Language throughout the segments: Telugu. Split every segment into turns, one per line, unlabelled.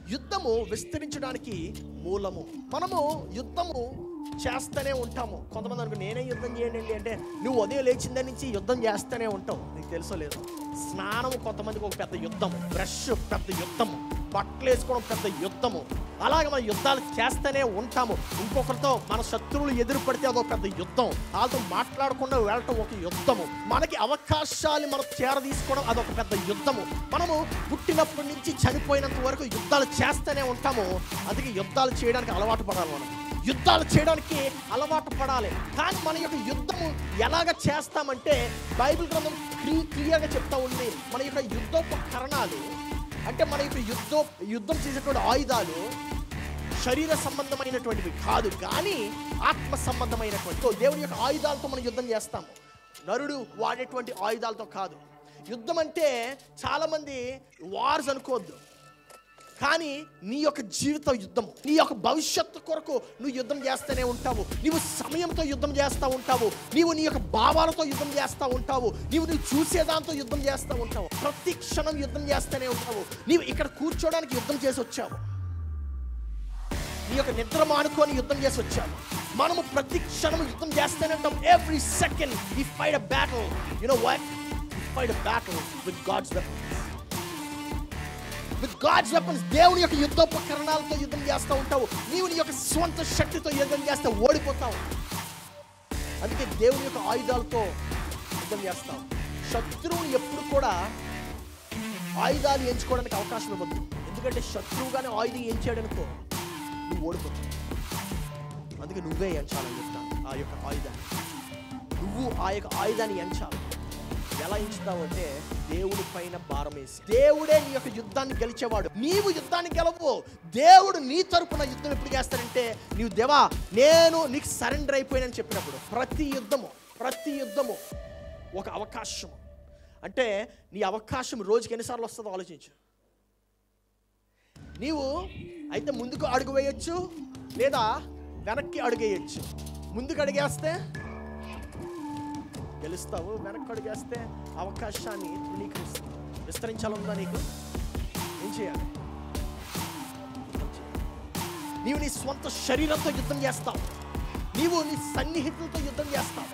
యుద్ధము విస్తరించడానికి మూలము మనము యుద్ధము చేస్తూనే ఉంటాము కొంతమంది అనుకో నేనే యుద్ధం చేయండి అంటే నువ్వు ఉదయం లేచిన నుంచి యుద్ధం చేస్తూనే ఉంటావు నీకు తెలుసో లేదు స్నానం కొంతమందికి ఒక పెద్ద యుద్ధము బ్రష్ పెద్ద యుద్ధము బట్టలు వేసుకోవడం పెద్ద యుద్ధము అలాగే మనం యుద్ధాలు చేస్తూనే ఉంటాము ఇంకొకరితో మన శత్రువులు ఎదురు పడితే అదొక పెద్ద యుద్ధం వాళ్ళతో మాట్లాడకుండా వెళ్ళటం ఒక యుద్ధము మనకి అవకాశాలు మనం చేర తీసుకోవడం అదొక పెద్ద యుద్ధము మనము పుట్టినప్పటి నుంచి చనిపోయినంత వరకు యుద్ధాలు చేస్తూనే ఉంటాము అందుకే యుద్ధాలు చేయడానికి అలవాటు పడాలి మనం యుద్ధాలు చేయడానికి అలవాటు పడాలి కానీ మన యొక్క యుద్ధము ఎలాగ చేస్తామంటే బైబిల్ గ్రంథం క్లీ- క్లియర్గా చెప్తా ఉంది మన యొక్క యుద్ధోపకరణాలు అంటే మన యొక్క యుద్ధ యుద్ధం చేసేటువంటి ఆయుధాలు శరీర సంబంధమైనటువంటివి కాదు కానీ ఆత్మ సంబంధమైనటువంటి సో దేవుని యొక్క ఆయుధాలతో మనం యుద్ధం చేస్తాము నరుడు వాడేటువంటి ఆయుధాలతో కాదు యుద్ధం అంటే చాలామంది వార్స్ అనుకోవద్దు కానీ నీ యొక్క జీవిత యుద్ధము నీ యొక్క భవిష్యత్తు కొరకు నువ్వు యుద్ధం చేస్తూనే ఉంటావు నీవు సమయంతో యుద్ధం చేస్తూ ఉంటావు నీవు నీ యొక్క భావాలతో యుద్ధం చేస్తూ ఉంటావు నీవు నువ్వు చూసేదాంతో యుద్ధం చేస్తూ ఉంటావు ప్రతి క్షణం యుద్ధం చేస్తూనే ఉంటావు నీవు ఇక్కడ కూర్చోడానికి యుద్ధం చేసి వచ్చావు నీ యొక్క నిద్ర మానుకొని యుద్ధం చేసి వచ్చాము మనము ప్రతి క్షణం యుద్ధం చేస్తూనే ఉంటాం every second we fight a battle you know what we fight a battle with God's weapons with God's weapons దేవుని యొక్క యుద్ధోపకరణాలతో యుద్ధం చేస్తూ ఉంటావు నీవు నీ యొక్క స్వంత శక్తితో యుద్ధం చేస్తే ఓడిపోతావు అందుకే దేవుని యొక్క ఆయుధాలతో యుద్ధం చేస్తావు శత్రువుని ఎప్పుడు కూడా ఆయుధాలు ఎంచుకోవడానికి అవకాశం ఇవ్వద్దు ఎందుకంటే శత్రువుగానే ఆయుధం ఎంచాడనుకో నువ్వు ఓడిపోతావు అందుకే నువ్వే ఎంచాలని చెప్తాను ఆ యొక్క ఆయుధాన్ని నువ్వు ఆ యొక్క ఆయుధాన్ని ఎంచాలి ఎలా ఎంచుతావు అంటే దేవుడి పైన భారం వేసి దేవుడే నీ యొక్క యుద్ధాన్ని గెలిచేవాడు నీవు యుద్ధాన్ని గెలవు దేవుడు నీ తరపున యుద్ధం ఎప్పుడు చేస్తాడంటే నీవు దేవా నేను నీకు సరెండర్ అయిపోయానని చెప్పినప్పుడు ప్రతి యుద్ధము ప్రతి యుద్ధము ఒక అవకాశం అంటే నీ అవకాశం రోజుకి ఎన్నిసార్లు వస్తుందో ఆలోచించు నీవు అయితే ముందుకు అడుగు వేయొచ్చు లేదా వెనక్కి అడుగేయచ్చు ముందుకు అడిగేస్తే గెలుస్తావు వెనక్కి అడిగేస్తే అవకాశాన్ని తృణీకరిస్తావు విస్తరించాలందా నీకు ఏం చేయాలి యుద్ధం చేయాలి. నీవు నీ స్వంత శరీరంతో యుద్ధం చేస్తావు నీవు నీ సన్నిహితులతో యుద్ధం చేస్తావు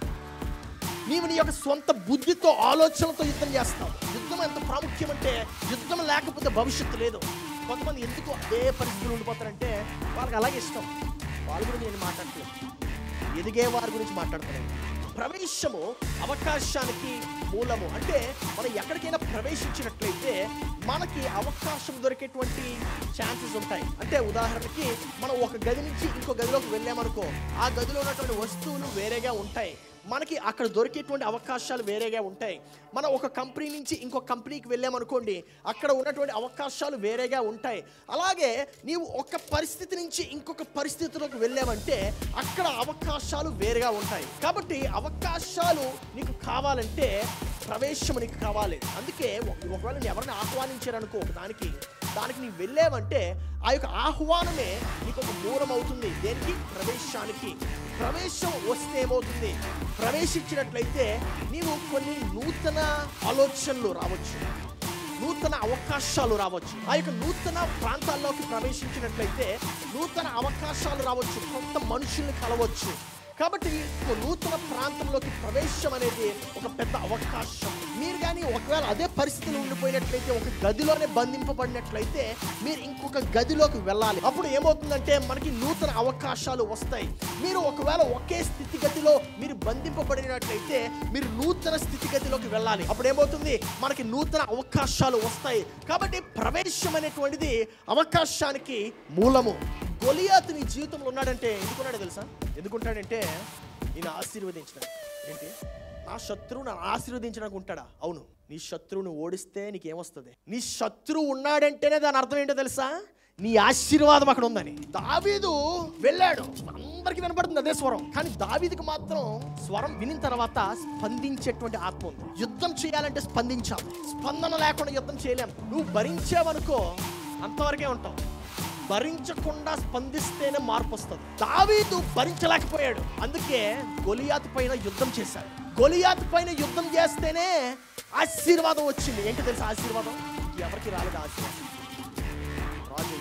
నీవు నీ యొక్క స్వంత బుద్ధితో ఆలోచనలతో యుద్ధం చేస్తావు యుద్ధం ఎంత ప్రాముఖ్యం అంటే యుద్ధం లేకపోతే భవిష్యత్తు లేదు కొంతమంది ఎందుకు అదే పరిస్థితులు ఉండిపోతారంటే వాళ్ళకి అలాగే ఇష్టం వాళ్ళ గురించి నేను మాట్లాడట్లేదు ఎదిగే వారి గురించి మాట్లాడుతున్నాను ప్రవేశము అవకాశానికి మూలము అంటే మనం ఎక్కడికైనా ప్రవేశించినట్లయితే మనకి అవకాశం దొరికేటువంటి ఛాన్సెస్ ఉంటాయి అంటే ఉదాహరణకి మనం ఒక గది నుంచి ఇంకో గదిలోకి వెళ్ళామనుకో ఆ గదిలో ఉన్నటువంటి వస్తువులు వేరేగా ఉంటాయి మనకి అక్కడ దొరికేటువంటి అవకాశాలు వేరేగా ఉంటాయి మనం ఒక కంపెనీ నుంచి ఇంకో కంపెనీకి వెళ్ళామనుకోండి అక్కడ ఉన్నటువంటి అవకాశాలు వేరేగా ఉంటాయి అలాగే నీవు ఒక పరిస్థితి నుంచి ఇంకొక పరిస్థితిలోకి వెళ్ళామంటే అక్కడ అవకాశాలు వేరేగా ఉంటాయి కాబట్టి అవకాశాలు నీకు కావాలంటే ప్రవేశం నీకు కావాలి అందుకే ఒక- ఒకవేళ నేను ఎవరిని ఆహ్వానించారనుకో ఒక దానికి దానికి నీవు వెళ్ళావంటే ఆ యొక్క ఆహ్వానమే నీకు ఒక మూలం అవుతుంది దేనికి ప్రవేశానికి ప్రవేశం వస్తే ఏమవుతుంది ప్రవేశించినట్లయితే నీవు కొన్ని నూతన ఆలోచనలు రావచ్చు నూతన అవకాశాలు రావచ్చు ఆ యొక్క నూతన ప్రాంతాల్లోకి ప్రవేశించినట్లయితే నూతన అవకాశాలు రావచ్చు కొత్త మనుషుల్ని కలవచ్చు కాబట్టి ఒక నూతన ప్రాంతంలోకి ప్రవేశం అనేది ఒక పెద్ద అవకాశం మీరు కానీ ఒకవేళ అదే పరిస్థితిలో ఉండిపోయినట్లయితే ఒక గదిలోనే బంధింపబడినట్లయితే మీరు ఇంకొక గదిలోకి వెళ్ళాలి అప్పుడు ఏమవుతుందంటే మనకి నూతన అవకాశాలు వస్తాయి మీరు ఒకవేళ ఒకే స్థితిగతిలో మీరు బంధింపబడినట్లయితే మీరు నూతన స్థితిగతిలోకి వెళ్ళాలి అప్పుడు ఏమవుతుంది మనకి నూతన అవకాశాలు వస్తాయి కాబట్టి ప్రవేశం అనేటువంటిది అవకాశానికి మూలము గొలియాతు నీ జీవితంలో ఉన్నాడంటే ఎందుకున్నాడో తెలుసా ఎందుకుంటాడంటే నేను ఆశీర్వదించడానికి ఏంటి నా శత్రువు నన్ను ఆశీర్వదించడానికి ఉంటాడా అవును నీ శత్రువును ఓడిస్తే నీకేమొస్తుంది నీ శత్రువు ఉన్నాడంటేనే దాని అర్థం ఏంటో తెలుసా నీ ఆశీర్వాదం అక్కడ ఉందని దావీదు వెళ్ళాడు అందరికి వినపడుతుంది అదే స్వరం కానీ దావీదుకి మాత్రం స్వరం వినిన తర్వాత స్పందించేటువంటి ఆత్మ ఉంది యుద్ధం చేయాలంటే స్పందించాలి స్పందన లేకుండా యుద్ధం చేయలేం నువ్వు భరించావనుకో అంతవరకే ఉంటావు భరించకుండా స్పందిస్తేనే మార్పు వస్తుంది దావీదు భరించలేకపోయాడు అందుకే గొలియాతు పైన యుద్ధం చేశాడు గొలియాతు పైన యుద్ధం చేస్తేనే ఆశీర్వాదం వచ్చింది ఏంటి తెలుసా ఆశీర్వాదం ఎవరికి రాలేదు ఆశీర్వాదం రాజు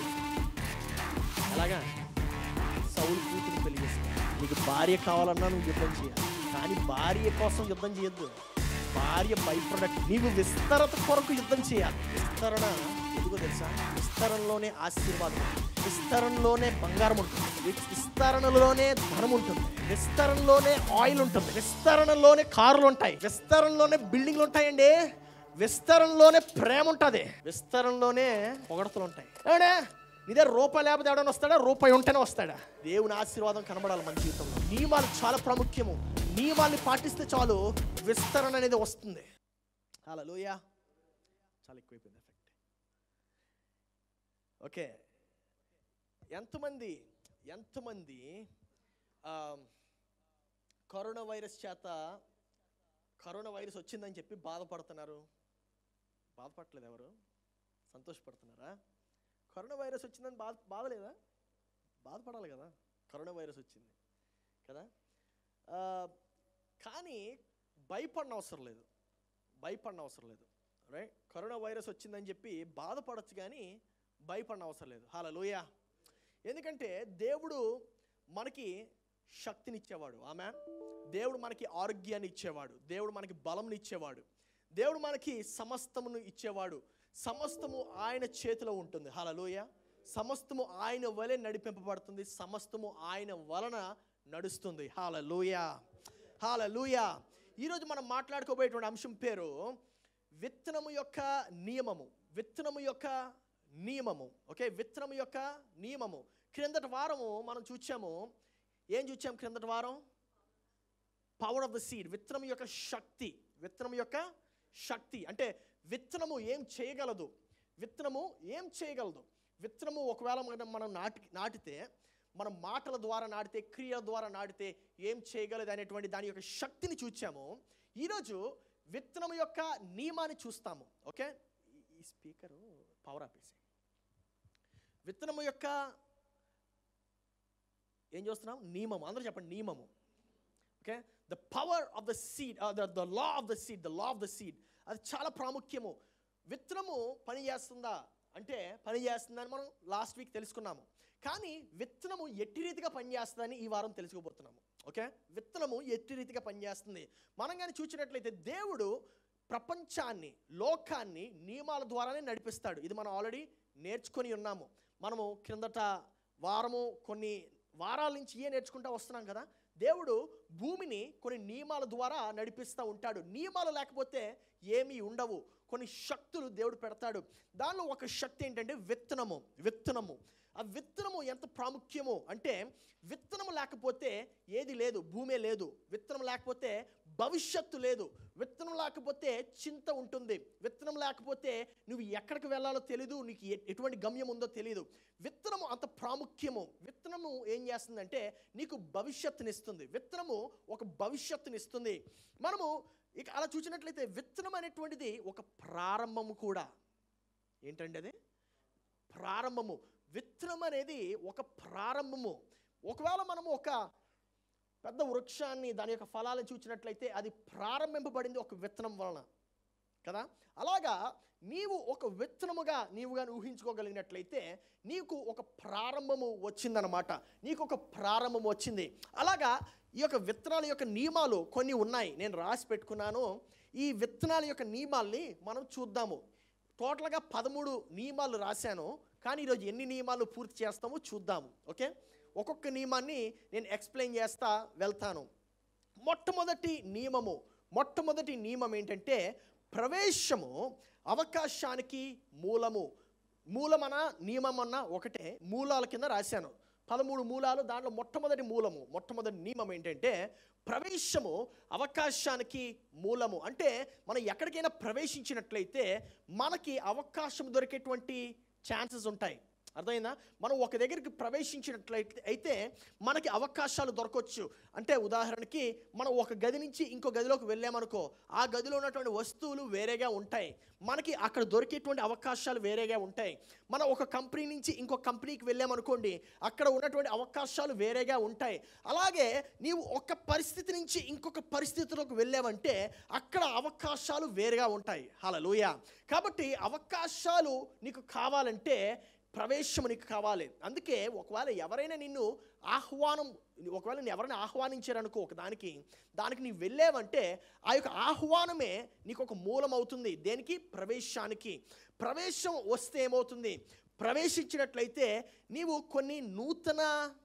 అలాగా సౌలు కూతురు పెళ్లి చేసుకో నీకు భార్య కావాలన్నా నువ్వు యుద్ధం చేయాలి కానీ భార్య కోసం యుద్ధం చేయొద్దు భార్య బై ప్రొడక్ట్ నీవు విస్తరత కొరకు యుద్ధం చేయాలి విస్తరణ ఎందుకో తెలుసా విస్తరణలోనే ఆశీర్వాదం విస్తరణలోనే బంగారం ఉంటుంది వి- విస్తరణలోనే ధనం ఉంటుంది విస్తరణలోనే ఆయిల్ ఉంటుంది విస్తరణలోనే కార్లు ఉంటాయి విస్తరణలోనే బిల్డింగ్లు ఉంటాయండి విస్తరణలోనే ప్రేమ ఉంటుంది విస్తరణలోనే పొగడతలు ఉంటాయి ఏమంటే ఇదే రూపాయి లేకపోతే ఎవడైనా వస్తాడా రూపాయి ఉంటేనే వస్తాడా దేవుని ఆశీర్వాదం కనబడాలి మన జీవితంలో నియమాలు చాలా ప్రాముఖ్యము నియమాల్ని పాటిస్తే చాలు విస్తరణ అనేది వస్తుంది అలా లోయా చాలా ఎక్కువైపోయింది ఎఫెక్ట్ ఓకే ఎంతమంది ఎంతమంది ఆ, కరోనా వైరస్ చేత కరోనా వైరస్ వచ్చిందని చెప్పి బాధపడుతున్నారు బాధపడట్లేదు ఎవరు సంతోషపడుతున్నారా కరోనా వైరస్ వచ్చిందని బాధ బాధలేదా బాధపడాలి కదా కరోనా వైరస్ వచ్చింది కదా ఆ, కానీ భయపడిన అవసరం లేదు భయపడిన అవసరం లేదు రైట్ కరోనా వైరస్ వచ్చిందని చెప్పి బాధపడచ్చు కానీ భయపడిన అవసరం లేదు హలోయ ఎందుకంటే దేవుడు మనకి శక్తినిచ్చేవాడు ఆమె దేవుడు మనకి ఆరోగ్యాన్ని ఇచ్చేవాడు దేవుడు మనకి బలంని ఇచ్చేవాడు దేవుడు మనకి సమస్తమును ఇచ్చేవాడు సమస్తము ఆయన చేతిలో ఉంటుంది హలలోయ సమస్తము ఆయన వలె నడిపింపబడుతుంది సమస్తము ఆయన వలన నడుస్తుంది హాలలోయ హాలలోయ ఈరోజు మనం మాట్లాడుకోబోయేటువంటి అంశం పేరు విత్తనము యొక్క నియమము విత్తనము యొక్క నియమము ఓకే విత్తనము యొక్క నియమము క్రిందటి వారము మనం చూచాము ఏం చూచాం క్రిందటి వారం పవర్ ఆఫ్ ద సీడ్ విత్తనం యొక్క శక్తి విత్తనం యొక్క శక్తి అంటే విత్తనము ఏం చేయగలదు విత్తనము ఏం చేయగలదు విత్తనము ఒకవేళ మనం మనం నాటి నాటితే మన మాటల ద్వారా నాటితే క్రియల ద్వారా నాటితే ఏం చేయగలదు అనేటువంటి దాని యొక్క శక్తిని చూచాము ఈరోజు విత్తనం యొక్క నియమాన్ని చూస్తాము ఓకే ఈ- ఈ స్పీకరు పవర్ ఆపేసి విత్తనము యొక్క ఏం చూస్తున్నాం నియమము అందరూ చెప్పండి నియమము okay the power of the seed the law of the seed the law of the seed అది చాలా ప్రాముఖ్యము విత్తనము పని చేస్తుందా అంటే పని చేస్తుందని మనం లాస్ట్ వీక్ తెలుసుకున్నాము కానీ విత్తనము ఎట్టి రీతిగా పనిచేస్తుందని ఈ వారం తెలుసుకోబోతున్నాము ఓకే విత్తనము ఎట్టి రీతిగా పనిచేస్తుంది మనం కానీ చూసినట్లయితే దేవుడు ప్రపంచాన్ని లోకాన్ని నియమాల ద్వారానే నడిపిస్తాడు ఇది మనం ఆల్రెడీ నేర్చుకొని ఉన్నాము మనము క్రిందట వారము కొన్ని వారాల నుంచి ఏ నేర్చుకుంటా వస్తున్నాం కదా దేవుడు భూమిని కొన్ని నియమాల ద్వారా నడిపిస్తూ ఉంటాడు నియమాలు లేకపోతే ఏమీ ఉండవు కొన్ని శక్తులు దేవుడు పెడతాడు దానిలో ఒక శక్తి ఏంటంటే విత్తనము విత్తనము ఆ విత్తనము ఎంత ప్రాముఖ్యమో అంటే విత్తనము లేకపోతే ఏది లేదు భూమే లేదు విత్తనం లేకపోతే భవిష్యత్తు లేదు విత్తనం లేకపోతే చింత ఉంటుంది విత్తనం లేకపోతే నువ్వు ఎక్కడికి వెళ్ళాలో తెలీదు నీకు ఎ- ఎటువంటి గమ్యం ఉందో తెలియదు విత్తనము అంత ప్రాముఖ్యము విత్తనము ఏం చేస్తుందంటే నీకు భవిష్యత్తునిస్తుంది విత్తనము ఒక భవిష్యత్తునిస్తుంది మనము ఇక అలా చూసినట్లయితే విత్తనం అనేటువంటిది ఒక ప్రారంభము కూడా ఏంటండి అది ప్రారంభము విత్తనం అనేది ఒక ప్రారంభము ఒకవేళ మనము ఒక పెద్ద వృక్షాన్ని దాని యొక్క ఫలాలను చూసినట్లయితే అది ప్రారంభింపబడింది ఒక విత్తనం వలన కదా అలాగా నీవు ఒక విత్తనముగా నీవుగా ఊహించుకోగలిగినట్లయితే నీకు ఒక ప్రారంభము వచ్చిందనమాట నీకు ఒక ప్రారంభం వచ్చింది అలాగా ఈ యొక్క విత్తనాల యొక్క నియమాలు కొన్ని ఉన్నాయి నేను రాసి పెట్టుకున్నాను ఈ విత్తనాల యొక్క నియమాల్ని మనం చూద్దాము టోటల్గా పదమూడు నియమాలు రాశాను కానీ ఈరోజు ఎన్ని నియమాలు పూర్తి చేస్తామో చూద్దాము ఓకే ఒక్కొక్క నియమాన్ని నేను ఎక్స్ప్లెయిన్ చేస్తా వెళ్తాను మొట్టమొదటి నియమము మొట్టమొదటి నియమం ఏంటంటే ప్రవేశము అవకాశానికి మూలము మూలమన నియమమన్న ఒకటే మూలాల కింద రాశాను పదమూడు మూలాలు దాంట్లో మొట్టమొదటి మూలము మొట్టమొదటి నియమం ఏంటంటే ప్రవేశము అవకాశానికి మూలము అంటే మనం ఎక్కడికైనా ప్రవేశించినట్లయితే మనకి అవకాశం దొరికేటువంటి ఛాన్సెస్ ఉంటాయి అర్థమైందా మనం ఒక దగ్గరికి ప్రవేశించినట్లయితే అయితే మనకి అవకాశాలు దొరకవచ్చు అంటే ఉదాహరణకి మనం ఒక గది నుంచి ఇంకో గదిలోకి వెళ్ళామనుకో ఆ గదిలో ఉన్నటువంటి వస్తువులు వేరేగా ఉంటాయి మనకి అక్కడ దొరికేటువంటి అవకాశాలు వేరేగా ఉంటాయి మనం ఒక కంపెనీ నుంచి ఇంకో కంపెనీకి వెళ్ళామనుకోండి అక్కడ ఉన్నటువంటి అవకాశాలు వేరేగా ఉంటాయి అలాగే నీవు ఒక పరిస్థితి నుంచి ఇంకొక పరిస్థితిలోకి వెళ్ళావంటే అక్కడ అవకాశాలు వేరేగా ఉంటాయి హలలోయ కాబట్టి అవకాశాలు నీకు కావాలంటే ప్రవేశం నీకు కావాలి అందుకే ఒకవేళ ఎవరైనా నిన్ను ఆహ్వానం ఒకవేళ నేను ఎవరైనా ఆహ్వానించారనుకో ఒక దానికి దానికి నీవు వెళ్ళావంటే ఆ యొక్క ఆహ్వానమే నీకు ఒక మూలం అవుతుంది దేనికి ప్రవేశానికి ప్రవేశం వస్తే ఏమవుతుంది ప్రవేశించినట్లయితే నీవు కొన్ని నూతన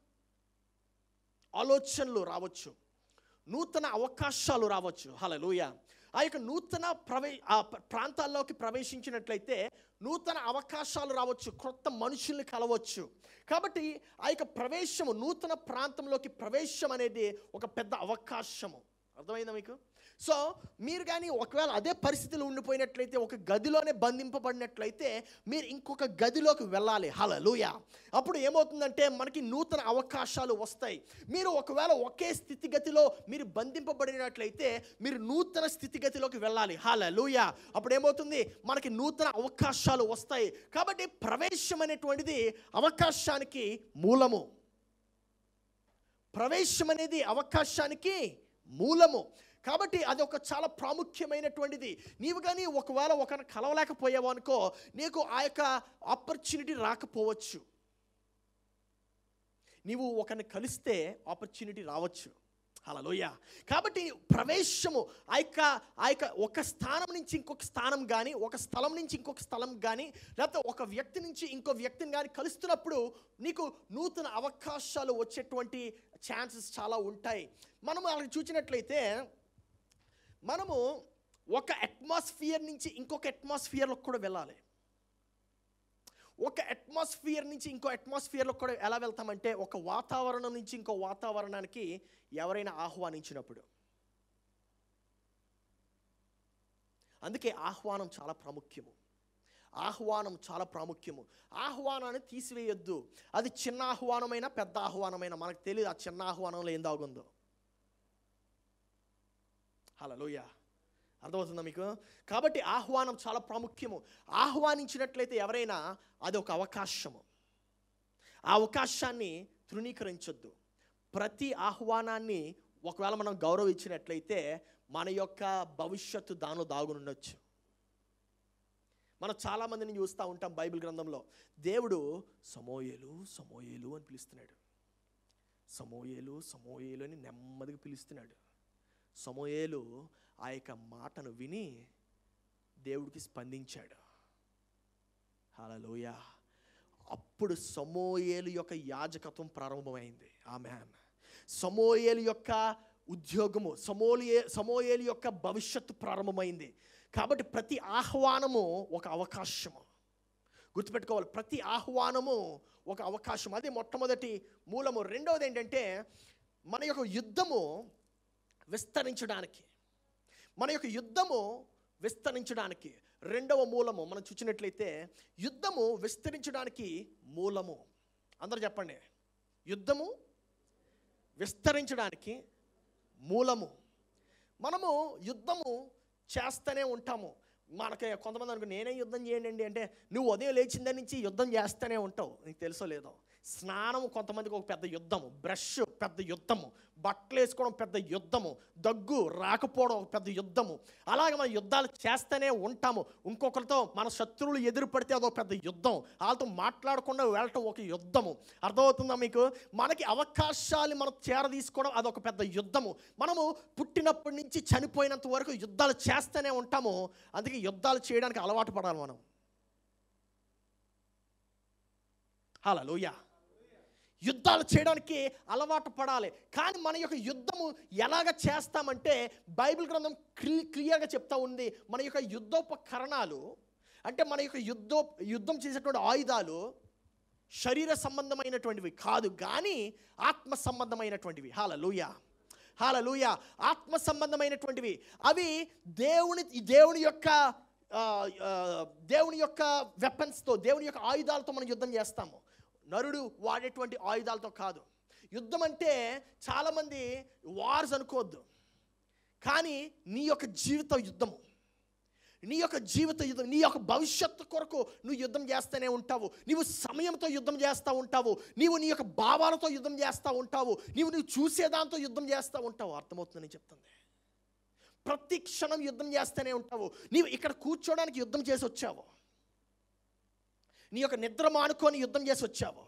ఆలోచనలు రావచ్చు నూతన అవకాశాలు రావచ్చు హలలుయ ఆ యొక్క నూతన ప్రవే ఆ ప్ర- ప్రాంతాల్లోకి ప్రవేశించినట్లయితే నూతన అవకాశాలు రావచ్చు కొత్త మనుషుల్ని కలవచ్చు కాబట్టి ఆ యొక్క ప్రవేశము నూతన ప్రాంతంలోకి ప్రవేశం అనేది ఒక పెద్ద అవకాశము అర్థమైందా మీకు సో మీరు కానీ ఒకవేళ అదే పరిస్థితిలో ఉండిపోయినట్లయితే ఒక గదిలోనే బంధింపబడినట్లయితే మీరు ఇంకొక గదిలోకి వెళ్ళాలి హలలుయ అప్పుడు ఏమవుతుందంటే మనకి నూతన అవకాశాలు వస్తాయి మీరు ఒకవేళ ఒకే స్థితిగతిలో మీరు బంధింపబడినట్లయితే మీరు నూతన స్థితిగతిలోకి వెళ్ళాలి హలలుయ అప్పుడు ఏమవుతుంది మనకి నూతన అవకాశాలు వస్తాయి కాబట్టి ప్రవేశం అనేటువంటిది అవకాశానికి మూలము ప్రవేశం అనేది అవకాశానికి మూలము కాబట్టి అది ఒక చాలా ప్రాముఖ్యమైనటువంటిది నీవు కానీ ఒకవేళ ఒకరిని కలవలేకపోయావు అనుకో నీకు ఆ యొక్క ఆపర్చునిటీ రాకపోవచ్చు నీవు ఒకరిని కలిస్తే ఆపర్చునిటీ రావచ్చు హలోయ కాబట్టి ప్రవేశము ఆ యొక్క ఆ యొక్క ఒక స్థానం నుంచి ఇంకొక స్థానం కానీ ఒక స్థలం నుంచి ఇంకొక స్థలం కానీ లేకపోతే ఒక వ్యక్తి నుంచి ఇంకో వ్యక్తిని కానీ కలుస్తున్నప్పుడు నీకు నూతన అవకాశాలు వచ్చేటువంటి ఛాన్సెస్ చాలా ఉంటాయి మనం అలా చూసినట్లయితే మనము ఒక అట్మాస్ఫియర్ నుంచి ఇంకొక అట్మాస్ఫియర్లోకి కూడా వెళ్ళాలి ఒక అట్మాస్ఫియర్ నుంచి ఇంకో అట్మాస్ఫియర్లో కూడా ఎలా వెళ్తామంటే ఒక వాతావరణం నుంచి ఇంకో వాతావరణానికి ఎవరైనా ఆహ్వానించినప్పుడు అందుకే ఆహ్వానం చాలా ప్రాముఖ్యము ఆహ్వానం చాలా ప్రాముఖ్యము ఆహ్వానాన్ని తీసివేయొద్దు అది చిన్న ఆహ్వానమైనా పెద్ద ఆహ్వానమైనా మనకు తెలియదు ఆ చిన్న ఆహ్వానంలో ఏం దాగుందో హలోయ అర్థమవుతుందా మీకు కాబట్టి ఆహ్వానం చాలా ప్రాముఖ్యము ఆహ్వానించినట్లయితే ఎవరైనా అది ఒక అవకాశము ఆ అవకాశాన్ని తృణీకరించొద్దు ప్రతి ఆహ్వానాన్ని ఒకవేళ మనం గౌరవించినట్లయితే మన యొక్క భవిష్యత్తు దానిలో దాగునుండొచ్చు మనం చాలామందిని చూస్తూ ఉంటాం బైబిల్ గ్రంథంలో దేవుడు సమోయేలు సమోయేలు అని పిలుస్తున్నాడు సమోయేలు సమోయేలు అని నెమ్మదిగా పిలుస్తున్నాడు సమోయేలు ఆ యొక్క మాటను విని దేవుడికి స్పందించాడు హలోయ అప్పుడు సమోయేలు యొక్క యాజకత్వం ప్రారంభమైంది ఆమె సమోయేలు యొక్క ఉద్యోగము సమోలియే సమోయేలు యొక్క భవిష్యత్తు ప్రారంభమైంది కాబట్టి ప్రతి ఆహ్వానము ఒక అవకాశము గుర్తుపెట్టుకోవాలి ప్రతి ఆహ్వానము ఒక అవకాశం అది మొట్టమొదటి మూలము రెండవది ఏంటంటే మన యొక్క యుద్ధము విస్తరించడానికి మన యొక్క యుద్ధము విస్తరించడానికి రెండవ మూలము మనం చూసినట్లయితే యుద్ధము విస్తరించడానికి మూలము అందరూ చెప్పండి యుద్ధము విస్తరించడానికి మూలము మనము యుద్ధము చేస్తూనే ఉంటాము మనకి కొంతమంది అనుకో నేనే యుద్ధం చేయండి అంటే నువ్వు ఉదయం లేచిన నుంచి యుద్ధం చేస్తూనే ఉంటావు నీకు తెలుసో లేదో స్నానం కొంతమందికి ఒక పెద్ద యుద్ధము బ్రష్ పెద్ద యుద్ధము బట్టలు వేసుకోవడం పెద్ద యుద్ధము దగ్గు రాకపోవడం ఒక పెద్ద యుద్ధము అలాగే మనం యుద్ధాలు చేస్తూనే ఉంటాము ఇంకొకరితో మన శత్రువులు ఎదురు పడితే అదొక పెద్ద యుద్ధం వాళ్ళతో మాట్లాడకుండా వెళ్ళటం ఒక యుద్ధము అర్థమవుతుందా మీకు మనకి అవకాశాలు మనం చేరదీసుకోవడం అదొక పెద్ద యుద్ధము మనము పుట్టినప్పటి నుంచి చనిపోయినంత వరకు యుద్ధాలు చేస్తూనే ఉంటాము అందుకే యుద్ధాలు చేయడానికి అలవాటు పడాలి మనం హలోయ యుద్ధాలు చేయడానికి అలవాటు పడాలి కానీ మన యొక్క యుద్ధము ఎలాగ చేస్తామంటే బైబిల్ గ్రంథం క్లి క్లియర్గా చెప్తా ఉంది మన యొక్క యుద్ధోపకరణాలు అంటే మన యొక్క యుద్ధో యుద్ధం చేసేటువంటి ఆయుధాలు శరీర సంబంధమైనటువంటివి కాదు కానీ ఆత్మ సంబంధమైనటువంటివి హాలలుయ హాలలుయ ఆత్మ సంబంధమైనటువంటివి అవి దేవుని దేవుని యొక్క ఆ, ఆ, దేవుని యొక్క వెపన్స్తో దేవుని యొక్క ఆయుధాలతో మనం యుద్ధం చేస్తాము నరుడు వాడేటువంటి ఆయుధాలతో కాదు యుద్ధం అంటే చాలామంది వార్స్ అనుకోవద్దు కానీ నీ యొక్క జీవిత యుద్ధము నీ యొక్క జీవిత యుద్ధం నీ యొక్క భవిష్యత్తు కొరకు నువ్వు యుద్ధం చేస్తూనే ఉంటావు నీవు సమయంతో యుద్ధం చేస్తూ ఉంటావు నీవు నీ యొక్క భావాలతో యుద్ధం చేస్తూ ఉంటావు నీవు నువ్వు చూసేదాంతో యుద్ధం చేస్తూ ఉంటావు అర్థమవుతుందని చెప్తుంది ప్రతి క్షణం యుద్ధం చేస్తూనే ఉంటావు నీవు ఇక్కడ కూర్చోడానికి యుద్ధం చేసి వచ్చావు నీ యొక్క నిద్ర మానుకొని యుద్ధం చేసి వచ్చావు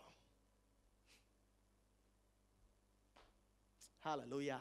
హల్లెలూయా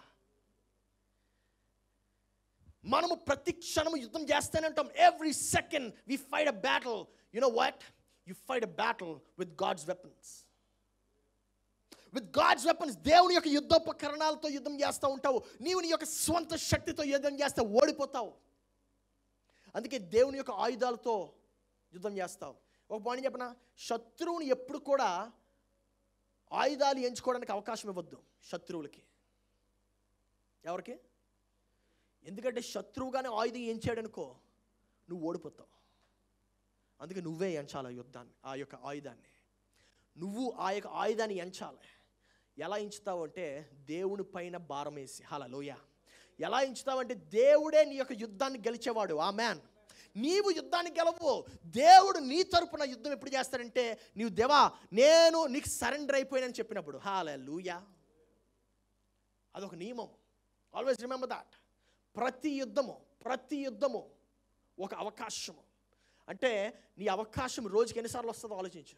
మనము ప్రతి క్షణము యుద్ధం చేస్తూనే ఉంటాం every second we fight a battle you know what you fight a battle with God's weapons with God's weapons దేవుని యొక్క యుద్ధోపకరణాలతో యుద్ధం చేస్తూ ఉంటావు నీవు నీ యొక్క స్వంత శక్తితో యుద్ధం చేస్తే ఓడిపోతావు అందుకే దేవుని యొక్క ఆయుధాలతో యుద్ధం చేస్తావు ఒక పాయింట్ చెప్పన శత్రువుని ఎప్పుడు కూడా ఆయుధాలు ఎంచుకోవడానికి అవకాశం ఇవ్వద్దు శత్రువులకి ఎవరికి ఎందుకంటే శత్రువుగానే ఆయుధం ఎంచాడనుకో నువ్వు ఓడిపోతావు అందుకే నువ్వే ఎంచాలి ఆ యుద్ధాన్ని ఆ యొక్క ఆయుధాన్ని నువ్వు ఆ యొక్క ఆయుధాన్ని ఎంచాలి ఎలా ఎంచుతావు అంటే దేవుని పైన భారం వేసి హలలోయ ఎలా ఎంచుతావంటే దేవుడే నీ యొక్క యుద్ధాన్ని గెలిచేవాడు ఆ మ్యాన్ నీవు యుద్ధాన్ని గెలవు దేవుడు నీ తరపున యుద్ధం ఎప్పుడు చేస్తాడంటే నీవు దేవా నేను నీకు సరెండర్ అయిపోయానని చెప్పినప్పుడు హాలూయా అదొక నియమం ఆల్వేస్ రిమెంబర్ దాట్ ప్రతి యుద్ధము ప్రతి యుద్ధము ఒక అవకాశము అంటే నీ అవకాశం రోజుకి ఎన్నిసార్లు వస్తుందో ఆలోచించు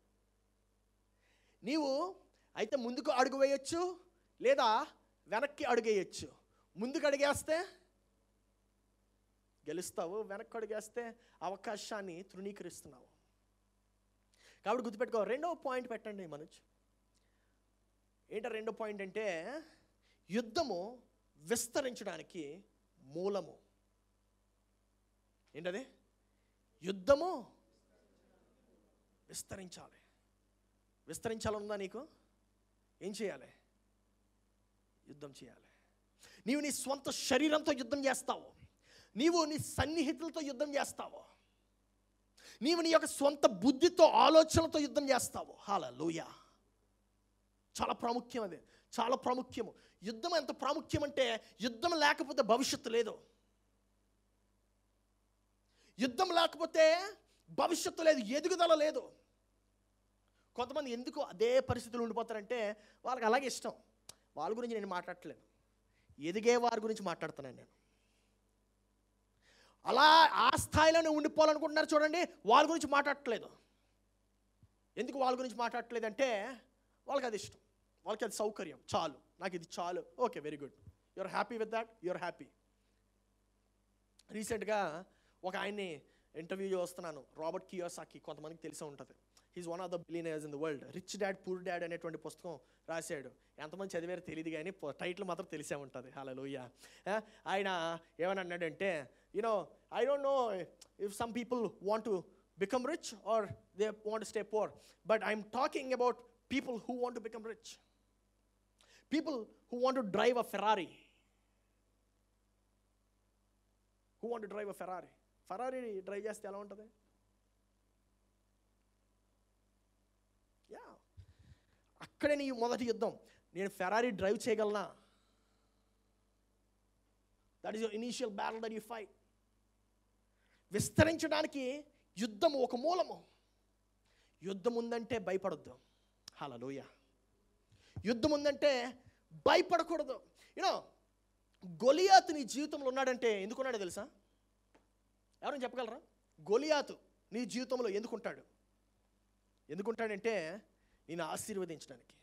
నీవు అయితే ముందుకు అడుగు వేయొచ్చు లేదా వెనక్కి అడుగేయచ్చు ముందుకు అడిగేస్తే గెలుస్తావు వెనక్కి అడిగేస్తే అవకాశాన్ని తృణీకరిస్తున్నావు కాబట్టి గుర్తుపెట్టుకో రెండవ పాయింట్ పెట్టండి మనోజ్ ఏంటో రెండో పాయింట్ అంటే యుద్ధము విస్తరించడానికి మూలము ఏంటది యుద్ధము విస్తరించాలి విస్తరించాలనుందా నీకు ఏం చేయాలి యుద్ధం చేయాలి నీవు నీ స్వంత శరీరంతో యుద్ధం చేస్తావు నీవు నీ సన్నిహితులతో యుద్ధం చేస్తావు నీవు నీ యొక్క స్వంత బుద్ధితో ఆలోచనలతో యుద్ధం చేస్తావు హాలూయ చాలా ప్రాముఖ్యం అది చాలా ప్రాముఖ్యము యుద్ధం ఎంత ప్రాముఖ్యం అంటే యుద్ధం లేకపోతే భవిష్యత్తు లేదు యుద్ధం లేకపోతే భవిష్యత్తు లేదు ఎదుగుదల లేదు కొంతమంది ఎందుకు అదే పరిస్థితులు ఉండిపోతారంటే వాళ్ళకి అలాగే ఇష్టం వాళ్ళ గురించి నేను మాట్లాడట్లేదు ఎదిగే వారి గురించి మాట్లాడుతున్నాను నేను అలా ఆ స్థాయిలోనే ఉండిపోవాలనుకుంటున్నారు చూడండి వాళ్ళ గురించి మాట్లాడట్లేదు ఎందుకు వాళ్ళ గురించి మాట్లాడట్లేదు అంటే వాళ్ళకి అది ఇష్టం వాళ్ళకి అది సౌకర్యం చాలు నాకు ఇది చాలు okay very good your happy with that your happy రీసెంట్గా ఒక ఆయన్ని ఇంటర్వ్యూ చేస్తున్నాను రాబర్ట్ కియోసాకి కొంతమందికి తెలిసే ఉంటుంది he's one of the billionaires in the world rich dad poor dad అనేటువంటి పుస్తకం రాశాడు ఎంతమంది చదివారో తెలియదు కానీ టైటిల్ మాత్రం తెలిసే ఉంటుంది హలో లూయ ఆయన ఏమని అన్నాడంటే you know I don't know if some people want to become rich or they want stay poor but I'm talking about people who want to become rich people who want to drive a Ferrari who want drive a Ferrari Ferrari drive చేస్తే ఎలా ఉంటుంది యా అక్కడే నీ మొదటి యుద్ధం నేను ఫెరారీ డ్రైవ్ చేయగలనా that is your initial battle that you fight విస్తరించడానికి యుద్ధం ఒక మూలము యుద్ధం ఉందంటే భయపడొద్దు హలలోయ యుద్ధం ఉందంటే భయపడకూడదు యూనో గొలియాతు నీ జీవితంలో ఉన్నాడంటే ఎందుకున్నాడో తెలుసా ఎవరైనా చెప్పగలరా గొలియాతు నీ జీవితంలో ఎందుకుంటాడు ఎందుకుంటాడంటే నేను ఆశీర్వదించడానికి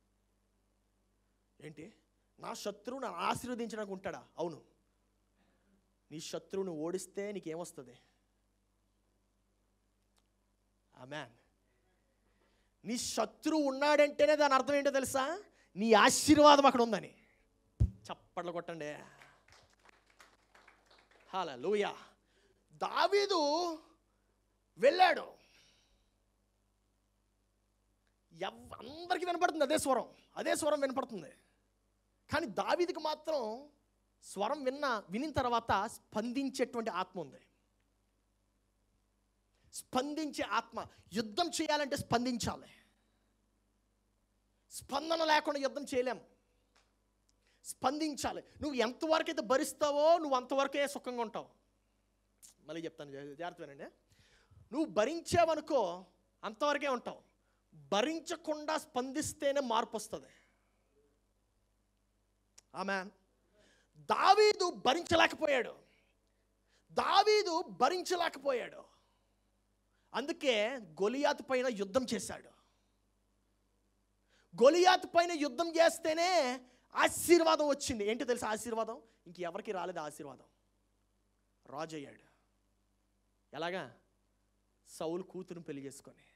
ఏంటి నా శత్రువు నన్ను ఆశీర్వదించడానికి ఉంటాడా అవును నీ శత్రువుని ఓడిస్తే నీకేమొస్తుంది ఆ మ్యాన్ నీ శత్రువు ఉన్నాడంటేనే దాని అర్థం ఏంటో తెలుసా నీ ఆశీర్వాదం అక్కడ ఉందని చప్పట్లు కొట్టండి హాల లూయా దావీదు వెళ్ళాడు ఎవ్ అందరికీ వినపడుతుంది అదే స్వరం అదే స్వరం వినపడుతుంది కానీ దావీదికి మాత్రం స్వరం విన్న వినిన తర్వాత స్పందించేటువంటి ఆత్మ ఉంది స్పందించే ఆత్మ యుద్ధం చేయాలంటే స్పందించాలి స్పందన లేకుండా యుద్ధం చేయలేం స్పందించాలి నువ్వు ఎంతవరకు అయితే భరిస్తావో నువ్వు అంతవరకే సుఖంగా ఉంటావు మళ్ళీ చెప్తాను జా- జాగ్రత్త వినండి నువ్వు భరించావనుకో అంతవరకే ఉంటావు భరించకుండా స్పందిస్తేనే మార్పు వస్తుంది ఆమె దావీదు భరించలేకపోయాడు దావీదు భరించలేకపోయాడు అందుకే గొలియాతు పైన యుద్ధం చేశాడు గొలియాతు పైన యుద్ధం చేస్తేనే ఆశీర్వాదం వచ్చింది ఏంటి తెలుసా ఆశీర్వాదం ఇంకెవరికి రాలేదు ఆశీర్వాదం రాజు అయ్యాడు ఎలాగా సౌలు కూతురుని పెళ్లి చేసుకొని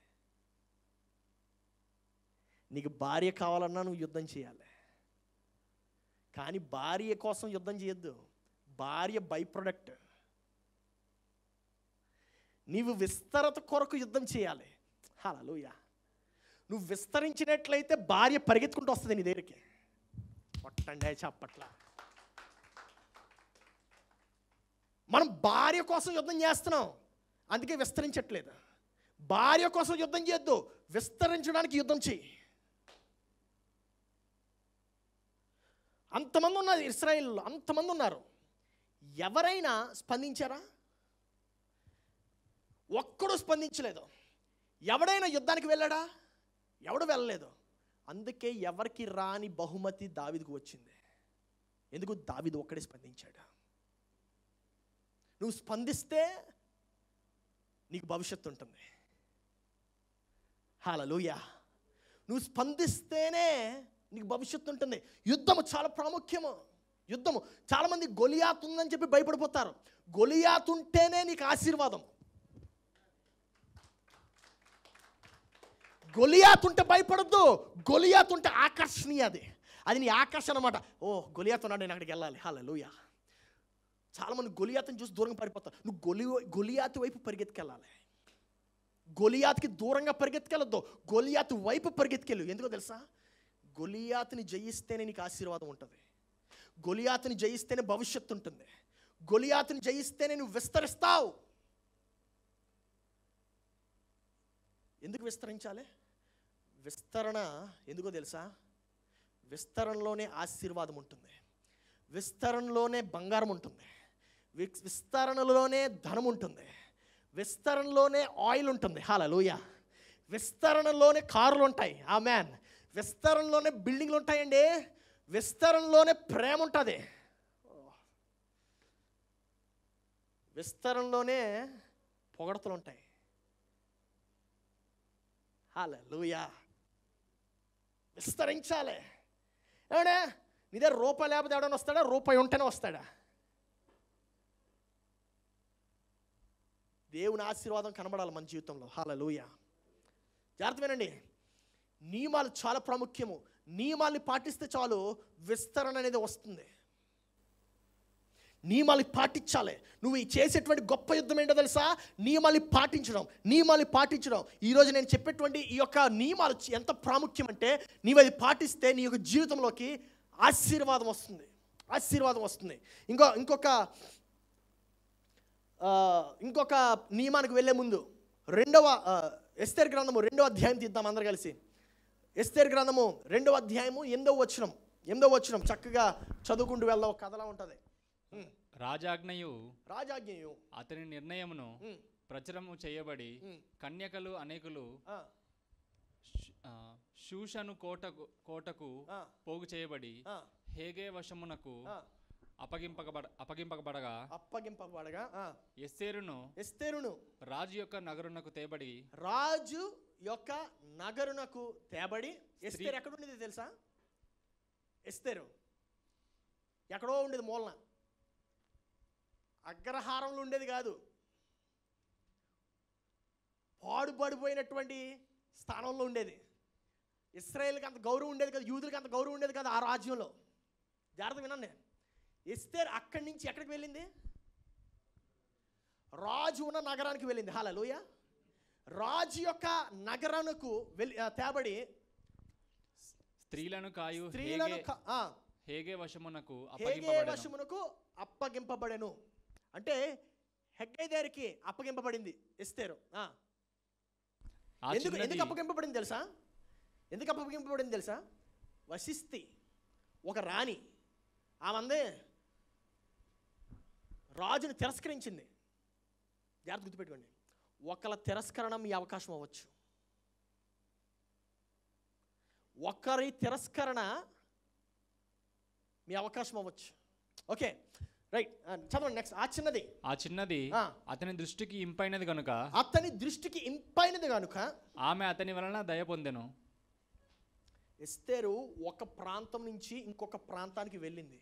నీకు భార్య కావాలన్నా నువ్వు యుద్ధం చేయాలి కానీ భార్య కోసం యుద్ధం చేయొద్దు భార్య బై ప్రొడక్ట్ నీవు విస్తరత కొరకు యుద్ధం చేయాలి హలోయ నువ్వు విస్తరించినట్లయితే భార్య పరిగెత్తుకుంటూ వస్తుంది నీ దగ్గరికి కొట్టండి చప్పట్ల మనం భార్య కోసం యుద్ధం చేస్తున్నాం అందుకే విస్తరించట్లేదు భార్య కోసం యుద్ధం చేయొద్దు విస్తరించడానికి యుద్ధం చెయ్యి అంతమంది ఉన్నారు ఇస్రాయిల్లో అంతమంది ఉన్నారు ఎవరైనా స్పందించారా ఒక్కడు స్పందించలేదు ఎవడైనా యుద్ధానికి వెళ్ళాడా ఎవడు వెళ్ళలేదు అందుకే ఎవరికి రాని బహుమతి దావిదికి వచ్చింది ఎందుకు దావిది ఒక్కడే స్పందించాడు నువ్వు స్పందిస్తే నీకు భవిష్యత్తు ఉంటుంది హాలూయా నువ్వు స్పందిస్తేనే నీకు భవిష్యత్తు ఉంటుంది యుద్ధము చాలా ప్రాముఖ్యము యుద్ధము చాలామంది గొలియాత్ ఉందని చెప్పి భయపడిపోతారు గొలియాత్ ఉంటేనే నీకు ఆశీర్వాదం గొలియాత్ ఉంటే భయపడద్దు గొలియాత్ ఉంటే ఆకర్షణీయ అది అది నీ ఆకర్షణ అనమాట ఓ గొలియాత్ ఉన్నాడు నేను అక్కడికి వెళ్ళాలి హాల లూయా చాలామంది గొలియాత్ని చూసి దూరంగా పడిపోతారు నువ్వు గొలి గొలియాత్ వైపు పరిగెత్తుకెళ్ళాలి గొలియాత్కి దూరంగా పరిగెత్తుకెళ్ళొద్దు గొలియాత్ వైపు పరిగెత్తుకెళ్ళు ఎందుకో తెలుసా గొలియాత్ని జయిస్తేనే నీకు ఆశీర్వాదం ఉంటుంది గొలియాత్ని జయిస్తేనే భవిష్యత్తు ఉంటుంది గొలియాత్ని జయిస్తేనే నువ్వు విస్తరిస్తావు ఎందుకు విస్తరించాలి విస్తరణ ఎందుకో తెలుసా విస్తరణలోనే ఆశీర్వాదం ఉంటుంది విస్తరణలోనే బంగారం ఉంటుంది విస్- విస్తరణలోనే ధనం ఉంటుంది విస్తరణలోనే ఆయిల్ ఉంటుంది హాలూయ విస్తరణలోనే కార్లు ఉంటాయి ఆ మ్యాన్ విస్తరణలోనే బిల్డింగ్లు ఉంటాయండి విస్తరణలోనే ప్రేమ ఉంటుంది విస్తరణలోనే పొగడతలు ఉంటాయి హాలూయా విస్తరించాలి ఏమన్నా నీ దగ్గర రూపాయి లేకపోతే ఎవడైనా వస్తాడా రూపాయి ఉంటేనే వస్తాడా దేవుని ఆశీర్వాదం కనబడాలి మన జీవితంలో హాలూయ జాగ్రత్త వినండి నియమాలు చాలా ప్రాముఖ్యము నియమాల్ని పాటిస్తే చాలు విస్తరణ అనేది వస్తుంది నియమాలు పాటించాలి నువ్వు ఈ చేసేటువంటి గొప్ప యుద్ధం ఏంటో తెలుసా నియమాలు పాటించడం నియమాలు పాటించడం ఈరోజు నేను చెప్పేటువంటి ఈ యొక్క నియమాలు చ- ఎంత ప్రాముఖ్యం అంటే నీవు అది పాటిస్తే నీ యొక్క జీవితంలోకి ఆశీర్వాదం వస్తుంది ఆశీర్వాదం వస్తుంది ఇంకో ఇంకొక ఆ, ఇంకొక నియమానికి వెళ్ళే ముందు రెండవ ఆ, ఎస్తేర్ గ్రంథము రెండవ అధ్యాయం తీద్దాం అందరు కలిసి ఎస్తేర్ గ్రంథము రెండవ అధ్యాయము ఎనిమిదవ వచనం ఎనిమిదవ వచనం చక్కగా చదువుకుంటూ వెళ్దాం ఒక కథలా ఉంటుంది ఉమ్.
రాజాజ్ఞయు
రాజాజ్ఞయు
అతని నిర్ణయమును
ఉమ్,
ప్రచురము చేయబడి
ఉమ్,
కన్యకలు అనేకులు
ఆ,
ష్- ఆ, శూషను కోటకు కోటకు
ఆ,
పోగు చేయబడి
ఆ,
హేగే వశమునకు
ఆ.
అప్పగింపకబడ అప్పగింపకబడగా
అప్పగింపబడగా ఆ,
ఎస్తేరును
ఎస్తేరును
రాజు యొక్క నగరునకు తేబడి
రాజు యొక్క నగరునకు తేబడి ఎస్తేరు ఎక్కడ ఉండేది తెలుసా ఎస్తేరు ఎక్కడో ఉండేది మూలన అగ్రహారంలో ఉండేది కాదు పాడుపడిపోయినటువంటి స్థానంలో ఉండేది ఇస్రాయేల్కి అంత గౌరవం ఉండేది కదా యూదులకి అంత గౌరవం ఉండేది కదా ఆ రాజ్యంలో జాగ్రత్త వినండి ఎస్తేర్ అక్కడి నుంచి ఎక్కడికి వెళ్ళింది రాజు ఉన్న నగరానికి వెళ్ళింది హలోయ రాజు యొక్క నగరానికి వెళ్ళి ఆ, తేబడి
స్త్రీలను కాయు
స్త్రీలను
హేగే
క- ఆ,
హేగే వశమునకు
హేగే
అప్పగింపబడెను
వశమునకు అప్పగింపబడెను అంటే హెగ్గై దగ్గరికి అప్పగింపబడింది ఎస్తేరు ఆ.
ఆ
ఎందుకు
చిన్నది
ఎందుకు అప్పగింపబడింది తెలుసా ఎందుకు అప్పగింపబడింది తెలుసా వశిష్ఠి ఒక రాణి ఆమందే రాజుని తిరస్కరించింది జాగ్రత్త గుర్తుపెట్టుకోండి ఒకళ్ళ తిరస్కరణ మీ అవకాశం అవ్వచ్చు ఒకరి తిరస్కరణ మీ అవకాశం అవ్వచ్చు ఓకే రైట్ చదవండి నెక్స్ట్ ఆ చిన్నది
ఆ చిన్నది
ఆ.
అతని దృష్టికి ఇంపైనది గనుక
అతని దృష్టికి ఇంపైనది కనుక
ఆమె అతని వలన దయ పొందెను
ఎస్తేరు ఒక ప్రాంతం నుంచి ఇంకొక ప్రాంతానికి వెళ్ళింది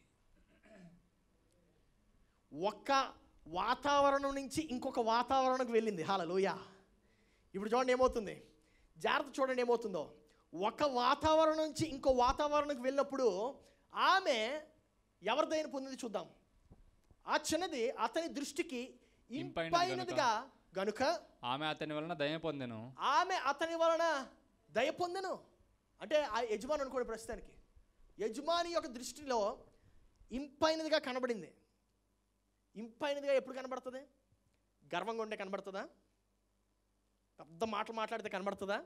ఒక వాతావరణం నుంచి ఇంకొక వాతావరణంకి వెళ్ళింది హాలలోయ ఇప్పుడు చూడండి ఏమవుతుంది జాగ్రత్త చూడండి ఏమవుతుందో ఒక వాతావరణం నుంచి ఇంకో వాతావరణంకి వెళ్ళినప్పుడు ఆమె ఎవరి దయను పొందింది చూద్దాం ఆ చిన్నది అతని దృష్టికి
ఇంపైనది
ఇంపైనదిగా గనుక
ఆమె అతని వలన దయ పొందెను
ఆమె అతని వలన దయ పొందెను అంటే ఆ యజమాని అనుకోండి ప్రస్తుతానికి యజమాని యొక్క దృష్టిలో ఇంపైనదిగా కనబడింది ఇంపైనదిగా ఎప్పుడు కనబడుతుంది గర్వంగా ఉంటే కనబడుతుందా పెద్ద మాటలు మాట్లాడితే కనబడుతుందా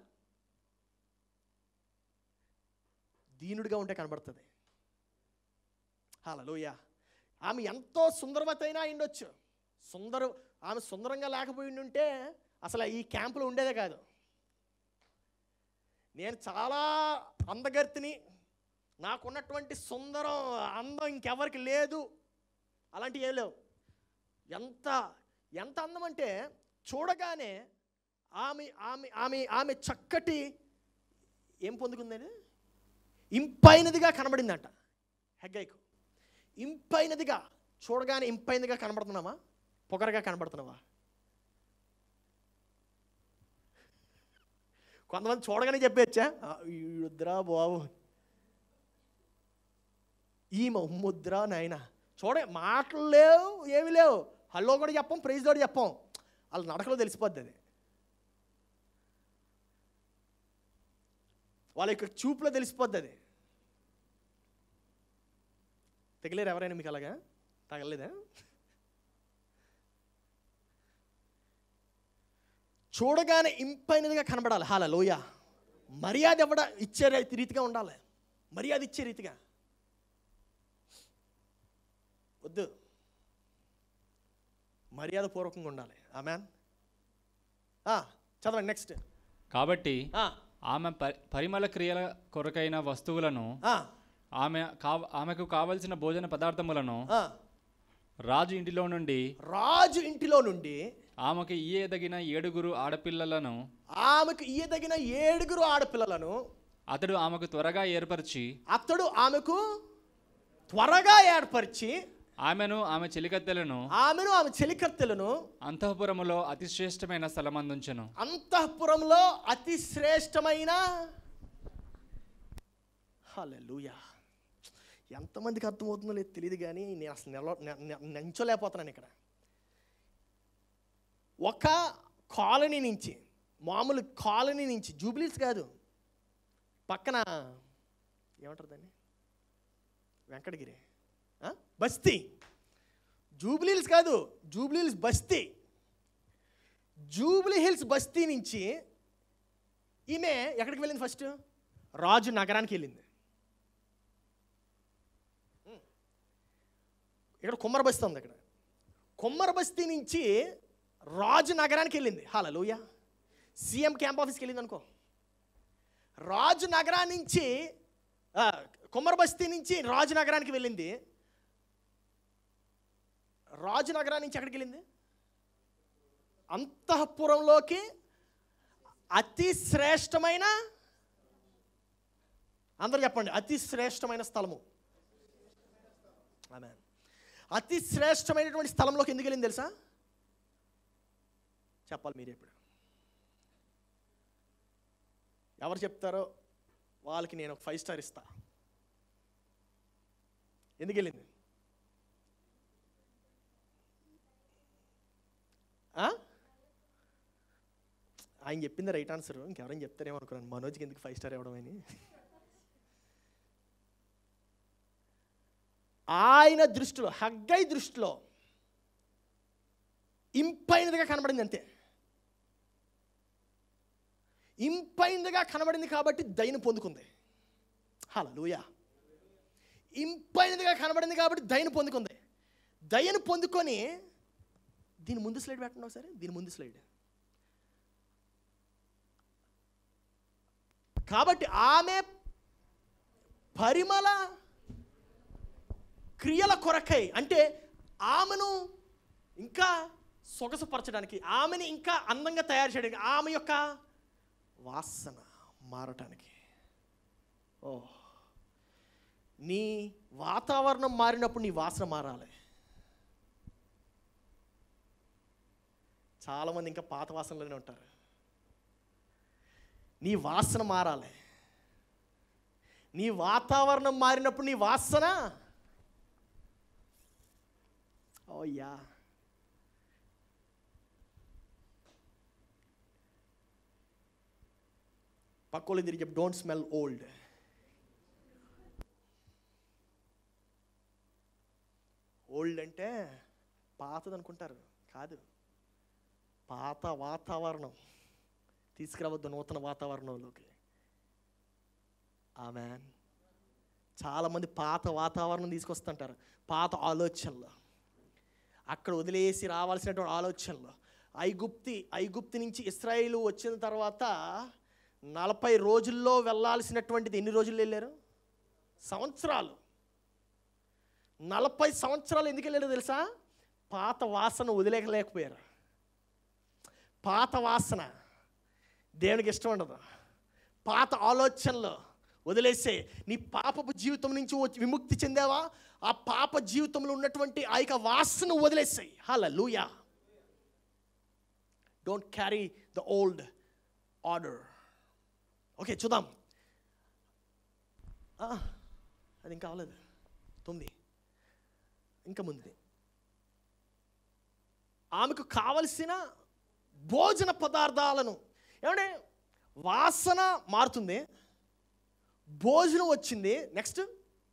దీనుడిగా ఉంటే కనబడుతుంది హలోయ ఆమె ఎంతో సుందరవతి అయినా అయిండొచ్చు సుందర ఆమె సుందరంగా లేకపోయి ఉంటే అసలు ఈ క్యాంపులో ఉండేదే కాదు నేను చాలా అందగర్తిని నాకున్నటువంటి సుందరం అందం ఇంకెవరికి లేదు అలాంటివి ఏం లేవు ఎంత ఎంత అందం అంటే చూడగానే ఆమె ఆమె ఆమె ఆమె చక్కటి ఏం పొందుకుందని ఇంపైనదిగా కనబడిందంట హెగ్గైకు ఇంపైనదిగా చూడగానే ఇంపైనదిగా కనబడుతున్నావా పొగరగా కనబడుతున్నావా కొంతమంది చూడగానే చెప్పేచ్చా యుద్రా బాబు ఈ ముద్ర నాయన చూడ మాటలు లేవు ఏమి లేవు హలో కూడా చెప్పం ప్రైజ్ కూడా చెప్పం వాళ్ళ నడకలో తెలిసిపోద్ది అది వాళ్ళ యొక్క చూపులో తెలిసిపోద్ది అది తగిలేరు ఎవరైనా మీకు అలాగా తగలేదా చూడగానే ఇంపైనదిగా కనబడాలి హాల లోయ మర్యాద ఇవ్వడ ఇచ్చే రీ- రీతిగా ఉండాలి మర్యాద ఇచ్చే రీతిగా వద్దు మర్యాద పూర్వకంగా ఉండాలి ఆమెన్ చదవండి నెక్స్ట్
కాబట్టి ఆమె ప- పరిమళ క్రియల కొరకైన వస్తువులను ఆమె కావ ఆమెకు కావలసిన భోజన పదార్థములను రాజు ఇంటిలో నుండి
రాజు ఇంటిలో నుండి
ఆమెకు ఇయ్యదగిన ఏడుగురు ఆడపిల్లలను
ఆమెకు ఇయ్యదగిన ఏడుగురు ఆడపిల్లలను
అతడు ఆమెకు త్వరగా ఏర్పరిచి
అతడు ఆమెకు త్వరగా ఏర్పరిచి
ఆమెను ఆమె చెలికత్తెలను
ఆమెను ఆమె చెలికత్తెలను
అంతఃపురములో అతి శ్రేష్టమైన స్థలమందుంచెను
అంతఃపురంలో అతి శ్రేష్టమైన హల్లెలూయా ఎంతమందికి అర్థమవుతుందో లేదు తెలియదు కానీ నేను అసలు నిల నె- నె- నించోలేకపోతున్నాను ఇక్కడ ఒక కాలనీ నుంచి మామూలు కాలనీ నుంచి జూబ్లీస్ కాదు పక్కన ఏమంటారు దాన్ని వెంకటగిరి ఆ? బస్తీ జూబ్లీహిల్స్ కాదు జూబ్లీహిల్స్ బస్తీ జూబ్లీ హిల్స్ బస్తీ నుంచి ఈమె ఎక్కడికి వెళ్ళింది ఫస్ట్ రాజు నగరానికి వెళ్ళింది ఉమ్. ఇక్కడ కుమ్మర బస్తీ ఉంది ఇక్కడ కుమ్మర బస్తీ నుంచి రాజు నగరానికి వెళ్ళింది హలోయ సీఎం క్యాంప్ ఆఫీస్కి వెళ్ళింది అనుకో రాజు నగరాన్ని నుంచి ఆ, కుమ్మర బస్తీ నుంచి రాజు నగరానికి వెళ్ళింది రాజు నగరాన్ని నుంచి ఎక్కడికి వెళ్ళింది అంతఃపురంలోకి అతి శ్రేష్టమైన అందరూ చెప్పండి అతి శ్రేష్టమైన స్థలము ఆమె అతి శ్రేష్టమైనటువంటి స్థలంలోకి ఎందుకు వెళ్ళింది తెలుసా చెప్పాలి మీరు ఇప్పుడు ఎవరు చెప్తారో వాళ్ళకి నేను ఒక ఫైవ్ స్టార్ ఇస్తా ఎందుకు వెళ్ళింది ఆ? ఆయన చెప్పింది రైట్ ఆన్సర్ ఇంకెవరైనా చెప్తారేమో అనుకున్నాను మనోజ్కి ఎందుకు ఫైవ్ స్టార్ ఇవ్వడం అని ఆయన దృష్టిలో హగ్గై దృష్టిలో ఇంపైనదిగా కనబడింది అంతే ఇంపైనదిగా కనబడింది కాబట్టి దయను పొందుకుంది హలలుయా ఇంపైనదిగా కనబడింది కాబట్టి దయను పొందుకుంది దయను పొందుకొని దీని ముందు స్లైడ్ పెట్టండి ఒకసారి దీని ముందు స్లైడ్ కాబట్టి ఆమె పరిమళ క్రియల కొరకై అంటే ఆమెను ఇంకా సొగసుపరచడానికి ఆమెని ఇంకా అందంగా తయారు చేయడానికి ఆమె యొక్క వాసన మారటానికి ఓ నీ వాతావరణం మారినప్పుడు నీ వాసన మారాలి చాలామంది ఇంకా పాత వాసనలోనే ఉంటారు నీ వాసన మారాలి నీ వాతావరణం మారినప్పుడు నీ వాసన ఓ యా పక్కోళ్ళు తిరిగి చెప్పు డోంట్ స్మెల్ ఓల్డ్ ఓల్డ్ అంటే పాతది అనుకుంటారు కాదు పాత వాతావరణం తీసుకురావద్దు నూతన వాతావరణంలోకి ఆమె చాలామంది పాత వాతావరణం తీసుకొస్తుంటారు పాత ఆలోచనలు అక్కడ వదిలేసి రావాల్సినటువంటి ఆలోచనలు ఐగుప్తి ఐగుప్తి నుంచి ఇస్రాయిల్ వచ్చిన తర్వాత నలభై రోజుల్లో వెళ్ళాల్సినటువంటిది ఎన్ని రోజులు వెళ్ళారు సంవత్సరాలు నలభై సంవత్సరాలు ఎందుకు వెళ్ళారో తెలుసా పాత వాసన వదిలేకలేకపోయారు పాత వాసన దేవునికి ఇష్టం ఉండదు పాత ఆలోచనలు వదిలేసే నీ పాపపు జీవితం నుంచి వచ్చి విముక్తి చెందావా ఆ పాప జీవితంలో ఉన్నటువంటి ఆ యొక్క వాసన వదిలేసాయి hallelujah don't carry the old order okay చూద్దాం ఆ, అది ఇంకా అవ్వలేదు తొమ్మిది ఇంకా ముందుది ఆమెకు కావలసిన భోజన పదార్థాలను ఏమంటే వాసన మారుతుంది భోజనం వచ్చింది next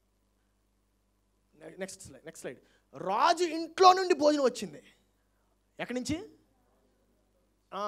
next slide next slide రాజు ఇంట్లో నుండి భోజనం వచ్చింది ఎక్కడి నుంచి ఆ.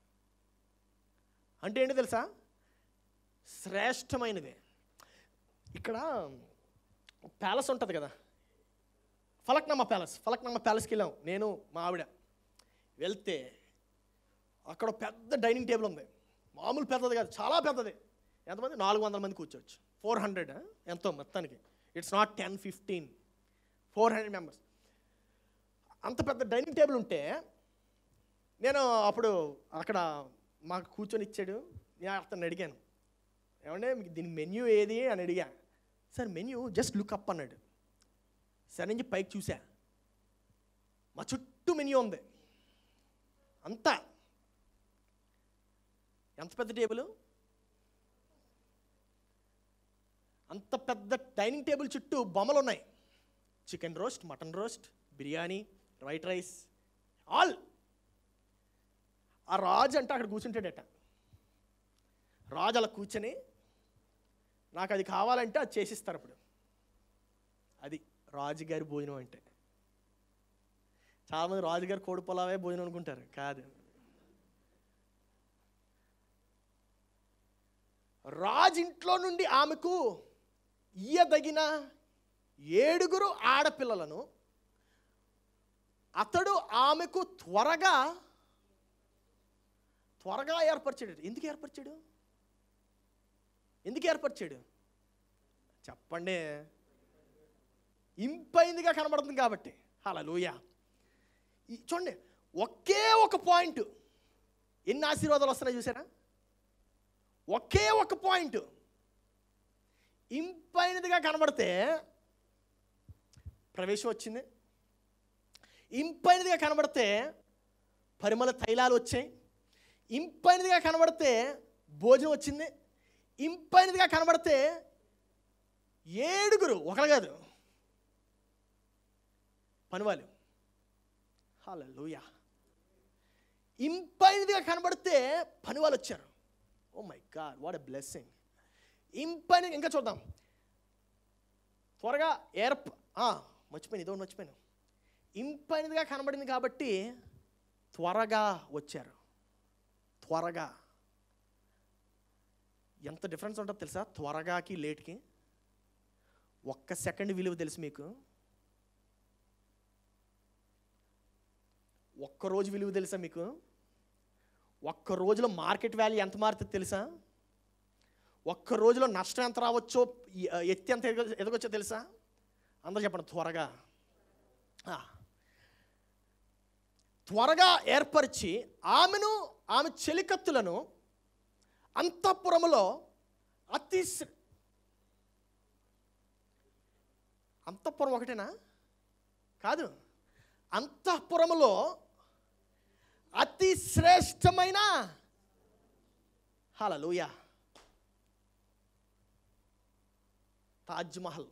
అంటే ఏంటి తెలుసా శ్రేష్టమైనది ఇక్కడ ప్యాలెస్ ఉంటుంది కదా ఫలక్నమ్మ ప్యాలెస్ ఫలక్నమ్మ ప్యాలెస్కి వెళ్ళాం నేను మా ఆవిడ వెళ్తే అక్కడ ఒక పెద్ద డైనింగ్ టేబుల్ ఉంది మామూలు పెద్దది కాదు చాలా పెద్దది ఎంతమంది నాలుగు వందల మంది కూర్చోవచ్చు ఫోర్ హండ్రెడ్ ఎంతో మొత్తానికి it's not ten fifteen four hundred members అంత పెద్ద డైనింగ్ టేబుల్ ఉంటే నేను అప్పుడు అక్కడ మాకు కూర్చొని ఇచ్చాడు నేను అతను అడిగాను ఏమంటే మీకు దీని మెన్యూ ఏది అని అడిగా sir menu just look up అన్నాడు సరే నుంచి పైకి చూసా మా చుట్టూ మెన్యూ ఉంది అంతా ఎంత పెద్ద టేబుల్ అంత పెద్ద డైనింగ్ టేబుల్ చుట్టూ బొమ్మలు ఉన్నాయి chicken roast mutton roast biryani white rice all ఆ రాజు అంటే అక్కడ కూర్చుంటాడట రాజు అలా కూర్చొని నాకు అది కావాలంటే అది చేసిస్తారు అప్పుడు అది రాజుగారి భోజనం అంటే చాలామంది రాజుగారి కోడి పొలావే భోజనం అనుకుంటారు కాదు రాజింట్లో నుండి ఆమెకు ఇయ్యదగిన ఏడుగురు ఆడపిల్లలను అతడు ఆమెకు త్వరగా త్వరగా ఏర్పరిచాడు ఎందుకు ఏర్పరిచాడు ఎందుకు ఏర్పరిచాడు చెప్పండి ఇంపైందిగా కనబడుతుంది కాబట్టి అలా లూయ చూడండి ఒకే ఒక పాయింట్ ఎన్ని ఆశీర్వాదాలు వస్తున్నాయి చూసారా ఒకే ఒక పాయింట్ ఇంపైనదిగా కనబడితే ప్రవేశం వచ్చింది ఇంపైనదిగా కనబడితే పరిమళ తైలాలు వచ్చాయి ఇంపైనదిగా కనబడితే భోజనం వచ్చింది ఇంపైనదిగా కనబడితే ఏడుగురు ఒకరు కాదు పనివాళ్ళు హల్లెలూయా ఇంపైనదిగా కనబడితే పనివాళ్ళు వచ్చారు oh my God what a blessing ఇంపైన ఇంకా చూద్దాం త్వరగా ఏర్ప ఆ, మర్చిపోయాను ఇదో మర్చిపోయాను ఇంపైనదిగా కనబడింది కాబట్టి త్వరగా వచ్చారు త్వరగా ఎంత డిఫరెన్స్ ఉంటుందో తెలుసా త్వరగాకి లేట్కి ఒక్క సెకండ్ విలువ తెలుసు మీకు ఒక్క రోజు విలువ తెలుసా మీకు ఒక్క రోజులో మార్కెట్ వాల్యూ ఎంత మారుతుంది తెలుసా ఒక్క రోజులో నష్టం ఎంత రావచ్చో ఈ- ఎత్తి ఎంత ఎదగ- ఎదగొచ్చో తెలుసా అందరూ చెప్పండి త్వరగా ఆ, త్వరగా ఏర్పరిచి ఆమెను ఆమె చెలికత్తులను అంతఃపురములో అతి శ్ర- అంతఃపురం ఒకటేనా కాదు అంతఃపురములో అతి శ్రేష్టమైన హలలుయ తాజ్మహల్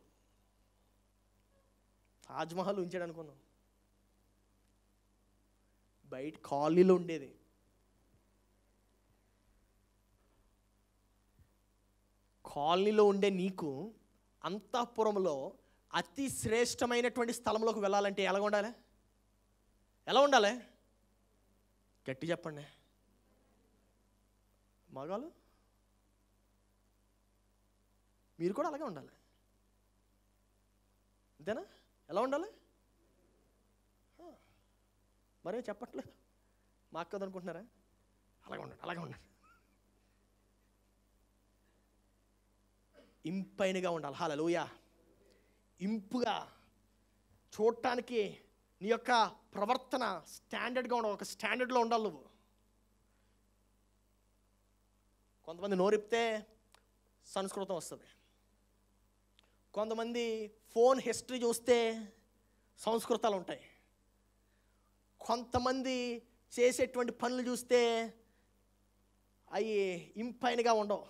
తాజ్మహల్ ఉంచాడు అనుకున్నాం బయట కాలనీలో ఉండేది కాలనీలో ఉండే నీకు అంతఃపురంలో అతి శ్రేష్టమైనటువంటి స్థలంలోకి వెళ్ళాలంటే ఎలా ఉండాలి ఎలా ఉండాలి గట్టి చెప్పండి మగాలు మీరు కూడా అలాగే ఉండాలి అంతేనా ఎలా ఉండాలి ఆ. మరే చెప్పట్లేదు మా అక్కది అనుకుంటున్నారా అలాగే ఉండండి అలాగే ఉండండి ఇంపైనగా ఉండాలి హాలూయ ఇంపుగా చూడటానికి నీ యొక్క ప్రవర్తన స్టాండర్డ్గా ఉండాలి ఒక స్టాండర్డ్లో ఉండాలి నువ్వు కొంతమంది నోరిప్తే సంస్కృతం వస్తుంది కొంతమంది ఫోన్ హిస్టరీ చూస్తే సంస్కృతాలు ఉంటాయి కొంతమంది చేసేటువంటి పనులు చూస్తే అవి ఇంపైనగా ఉండవు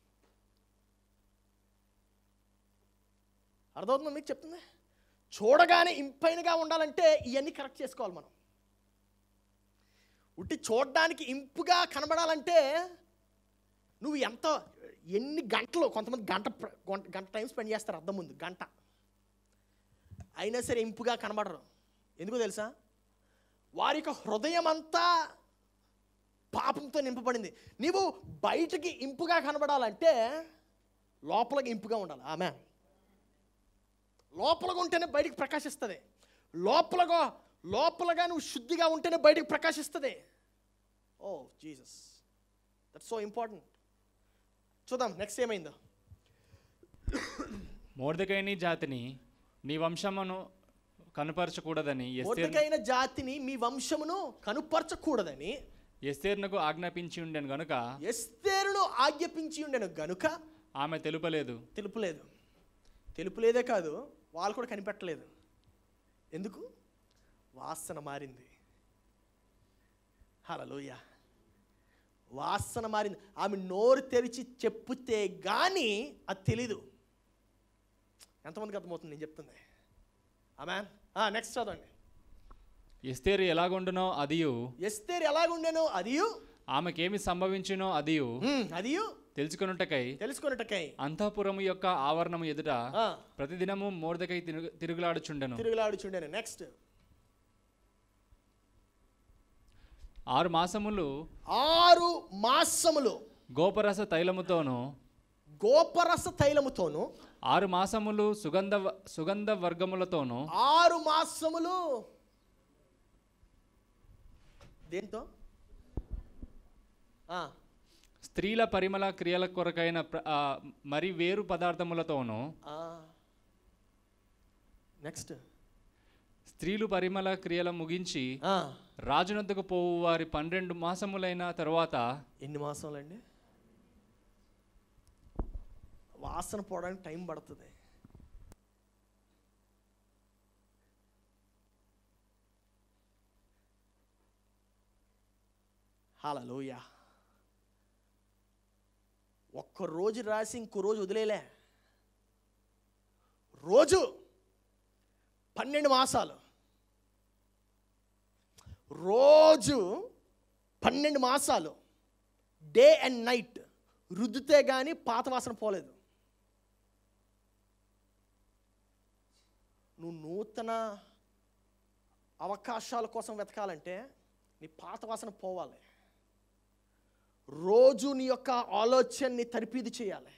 అర్థమవుతుందా మీకు చెప్తుంది చూడగానే ఇంపైనగా ఉండాలంటే ఇవన్నీ కరెక్ట్ చేసుకోవాలి మనం ఉట్టి చూడడానికి ఇంపుగా కనబడాలంటే నువ్వు ఎంత ఎన్ని గంటలు కొంతమంది గంట ప్ర- గంట గంట టైం స్పెండ్ చేస్తారు అర్థం ముందు గంట అయినా సరే ఇంపుగా కనబడరు ఎందుకో తెలుసా వారి యొక్క హృదయం అంతా పాపంతో నింపబడింది నీవు బయటికి ఇంపుగా కనబడాలంటే లోపలికి ఇంపుగా ఉండాలి ఆమె లోపలగా ఉంటేనే బయటికి ప్రకాశిస్తుంది లోపలగా లోపలగా నువ్వు శుద్ధిగా ఉంటేనే బయటికి ప్రకాశిస్తుంది oh Jesus that's so important చూద్దాం నెక్స్ట్ ఏమైందో
మోర్దకైని జాతిని నీ వంశమును కనుపరచకూడదని ఎస్తేర్
మొదటికైన జాతిని మీ వంశమును కనుపరచకూడదని
ఎస్తేర్నకు ఆజ్ఞాపించి ఉండెను గనుక
ఎస్తేరును ఆజ్ఞాపించి ఉండెను గనుక
ఆమె తెలుపలేదు
తెలుపులేదు తెలుపులేదే కాదు వాళ్ళు కూడా కనిపెట్టలేదు ఎందుకు వాసన మారింది హలోయ వాసన మారింది ఆమె నోరు తెరిచి చెప్పుతే కానీ అది తెలీదు ఎంతమందికి అర్థమవుతుంది నేను చెప్తుంది ఆమె నెక్స్ట్ చదవండి
ఎస్తేరు ఎలాగుండునో అదియు
ఎస్తేరు ఎలాగుండెనో అదియు
ఆమెకేమి సంభవించునో అదియు
ఉమ్, అదియు
తెలుసుకొనుటకై
తెలుసుకొనుటకై
అంతఃపురము యొక్క ఆవరణము ఎదుట
ఆ,
ప్రతిదినము మోర్దకై తిరుగు తిరుగులాడుచుండెను
తిరుగులాడుచుండెను నెక్స్ట్
ఆరు మాసములు
ఆరు మాసములు
గోపరస తైలముతోను
గోపరస తైలముతోను
ఆరు మాసములు సుగంధ వ- సుగంధ వర్గములతోను
ఆరు మాసములు దేంతో ఆ,
స్త్రీల పరిమళ క్రియల కొరకైన ప్ర- ఆ, మరి వేరు పదార్థములతోను
ఆ. నెక్స్ట్
స్త్రీలు పరిమళ క్రియల ముగించి
ఆ,
రాజునద్దకు పోవు వారి పన్నెండు మాసములైన తరువాత
ఎన్ని మాసాలండి వాసన పోవడానికి టైం పడుతుంది హలోయ ఒక్క రోజు రాసి ఇంకో రోజు వదిలేలే రోజు పన్నెండు మాసాలు రోజు పన్నెండు మాసాలు డే అండ్ నైట్ రుద్దితే కానీ పాత వాసన పోలేదు నువ్వు నూతన అవకాశాల కోసం వెతకాలంటే నీ పాత వాసన పోవాలి రోజు నీ యొక్క ఆలోచనని తరిపీది చేయాలి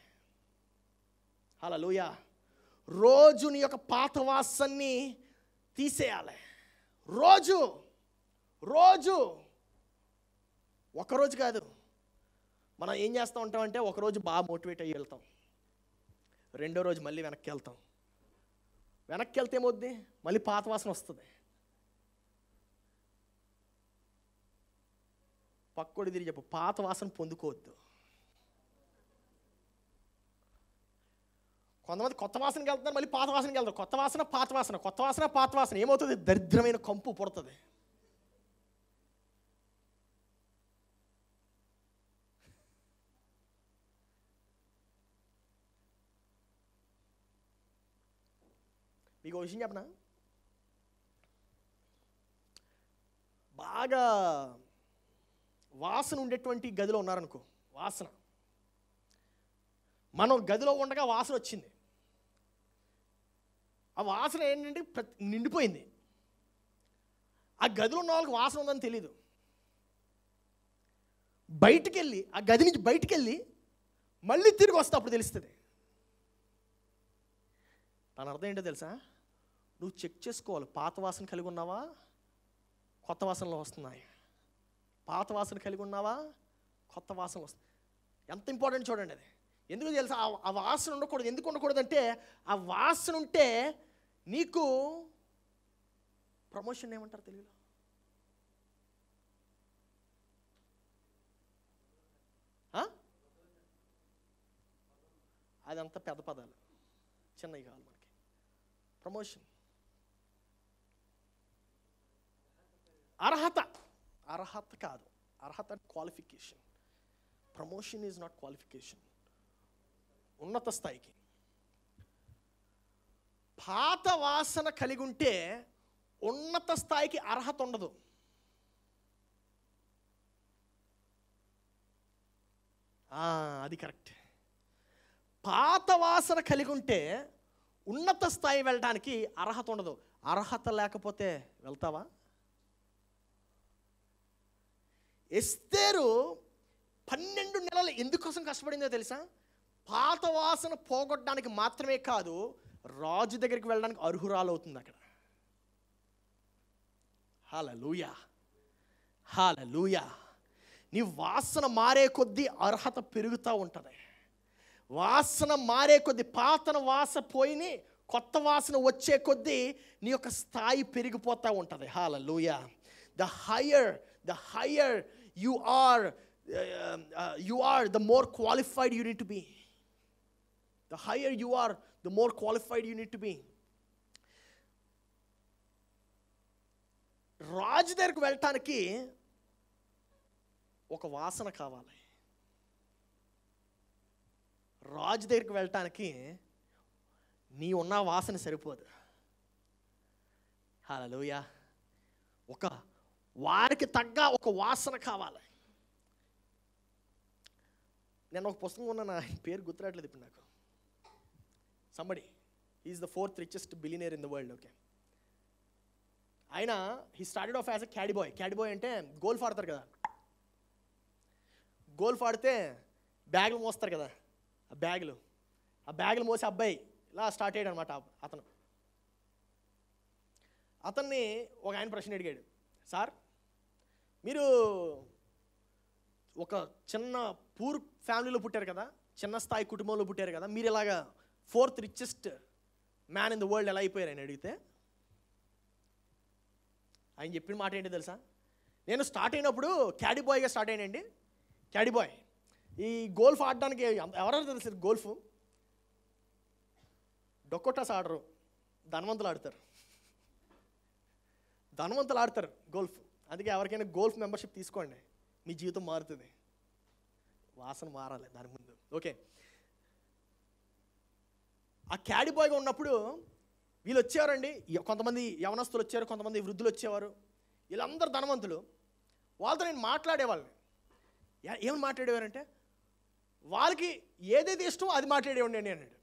హలోయ రోజు నీ యొక్క పాత వాసనని తీసేయాలి రోజు రోజు ఒకరోజు కాదు మనం ఏం చేస్తూ ఉంటామంటే ఒకరోజు బాగా మోటివేట్ అయ్యి వెళ్తాం రెండో రోజు మళ్ళీ వెనక్కి వెళ్తాం వెనక్కి వెళ్తే ఏమవుద్ది మళ్ళీ పాత వాసన వస్తుంది పక్కోడి తిరిగి చెప్పు పాత వాసన పొందుకోవద్దు కొంతమంది కొత్త వాసనకి వెళ్తున్నారు మళ్ళీ పాత వాసనకి వెళ్తారు కొత్త వాసన పాత వాసన కొత్త వాసన పాత వాసన ఏమవుతుంది దరిద్రమైన కంపు పుడుతుంది మీకు ఒక విషయం చెప్పనా బాగా వాసన ఉండేటువంటి గదిలో ఉన్నారనుకో వాసన మనం గదిలో ఉండగా వాసన వచ్చింది ఆ వాసన ఏంటంటే ప్రతి నిండిపోయింది ఆ గదిలో ఉన్న వాళ్ళకి వాసన ఉందని తెలీదు బయటికి వెళ్ళి ఆ గది నుంచి బయటికి వెళ్ళి మళ్ళీ తిరిగి వస్తే అప్పుడు తెలుస్తుంది దాని అర్థం ఏంటో తెలుసా నువ్వు చెక్ చేసుకోవాలి పాత వాసన కలిగి ఉన్నావా కొత్త వాసనలు వస్తున్నాయి పాత వాసన కలిగి ఉన్నావా కొత్త వాసన వస్తుంది ఎంత ఇంపార్టెంట్ చూడండి అది ఎందుకు తెలుసా ఆ- ఆ వాసన ఉండకూడదు ఎందుకు ఉండకూడదు అంటే ఆ వాసన ఉంటే నీకు ప్రమోషన్ ఏమంటారు తెలుగులో ఆ? అదంతా పెద్ద పదాలు చిన్నవి కావాలి మనకి ప్రమోషన్ అర్హత అర్హత కాదు అర్హత qualification promotion is not qualification ఉన్నత స్థాయికి పాత వాసన కలిగి ఉంటే ఉన్నత స్థాయికి అర్హత ఉండదు ఆ, అది కరెక్ట్ పాత వాసన కలిగి ఉంటే ఉన్నత స్థాయి వెళ్ళడానికి అర్హత ఉండదు అర్హత లేకపోతే వెళ్తావా ఎస్తేరు పన్నెండు నెలలు ఎందుకోసం కష్టపడిందో తెలుసా పాత వాసన పోగొట్టడానికి మాత్రమే కాదు రాజు దగ్గరికి వెళ్ళడానికి అర్హురాలు అవుతుంది అక్కడ హాలూయా హాలూయా నీ వాసన మారే కొద్దీ అర్హత పెరుగుతూ ఉంటుంది వాసన మారే కొద్దీ పాతన వాస పోయిని కొత్త వాసన వచ్చే కొద్దీ నీ యొక్క స్థాయి పెరిగిపోతూ ఉంటుంది hallelujah the higher the higher you are you are the more qualified you need to be the higher you are the more qualified you need to be రాజు దగ్గరికి వెళ్ళటానికి ఒక వాసన కావాలి రాజు దగ్గరికి వెళ్ళటానికి నీ ఉన్న వాసన సరిపోదు హలోయ ఒక వారికి తగ్గ ఒక వాసన కావాలి నేను ఒక పుస్తకం ఉన్న నా పేరు గుర్తురాట్లేదు ఇప్పుడు నాకు somebody is the fourth richest billionaire in the world okay ఆయన he started off as a caddy boy caddy boy అంటే గోల్ఫ్ ఆడతారు కదా గోల్ఫ్ ఆడితే బ్యాగులు మోస్తారు కదా ఆ బ్యాగులు ఆ బ్యాగులు మోసే అబ్బాయి ఇలా స్టార్ట్ అయ్యాడు అనమాట అతను అతన్ని ఒక ఆయన ప్రశ్న అడిగాడు సార్ మీరు ఒక చిన్న పూర్ ఫ్యామిలీలో పుట్టారు కదా చిన్న స్థాయి కుటుంబంలో పుట్టారు కదా మీరు ఇలాగా fourth richest man in the world ఎలా అయిపోయారు ఆయన అడిగితే ఆయన చెప్పిన మాట ఏంటి తెలుసా నేను స్టార్ట్ అయినప్పుడు క్యాడీ బాయ్గా స్టార్ట్ అయ్యానండి క్యాడీ బాయ్ ఈ గోల్ఫ్ ఆడడానికి ఎవరెవరు తెలుసు గోల్ఫ్ డొక్కొటాస్ ఆడరు ధనవంతులు ఆడతారు ధనవంతులు ఆడతారు గోల్ఫ్ అందుకే ఎవరికైనా గోల్ఫ్ మెంబర్షిప్ తీసుకోండి మీ జీవితం మారుతుంది వాసన మారాలి దాని ముందు ఓకే ఆ క్యాడీ బాయ్గా ఉన్నప్పుడు వీళ్ళు వచ్చేవారండి ఎ- కొంతమంది యవనస్తులు వచ్చారు కొంతమంది వృద్ధులు వచ్చేవారు వీళ్ళందరూ ధనవంతులు వాళ్ళతో నేను మాట్లాడేవాళ్ళని ఏ- ఏమని మాట్లాడేవారంటే వాళ్ళకి ఏదైతే ఇష్టమో అది మాట్లాడేవాడిని నేను అన్నాడు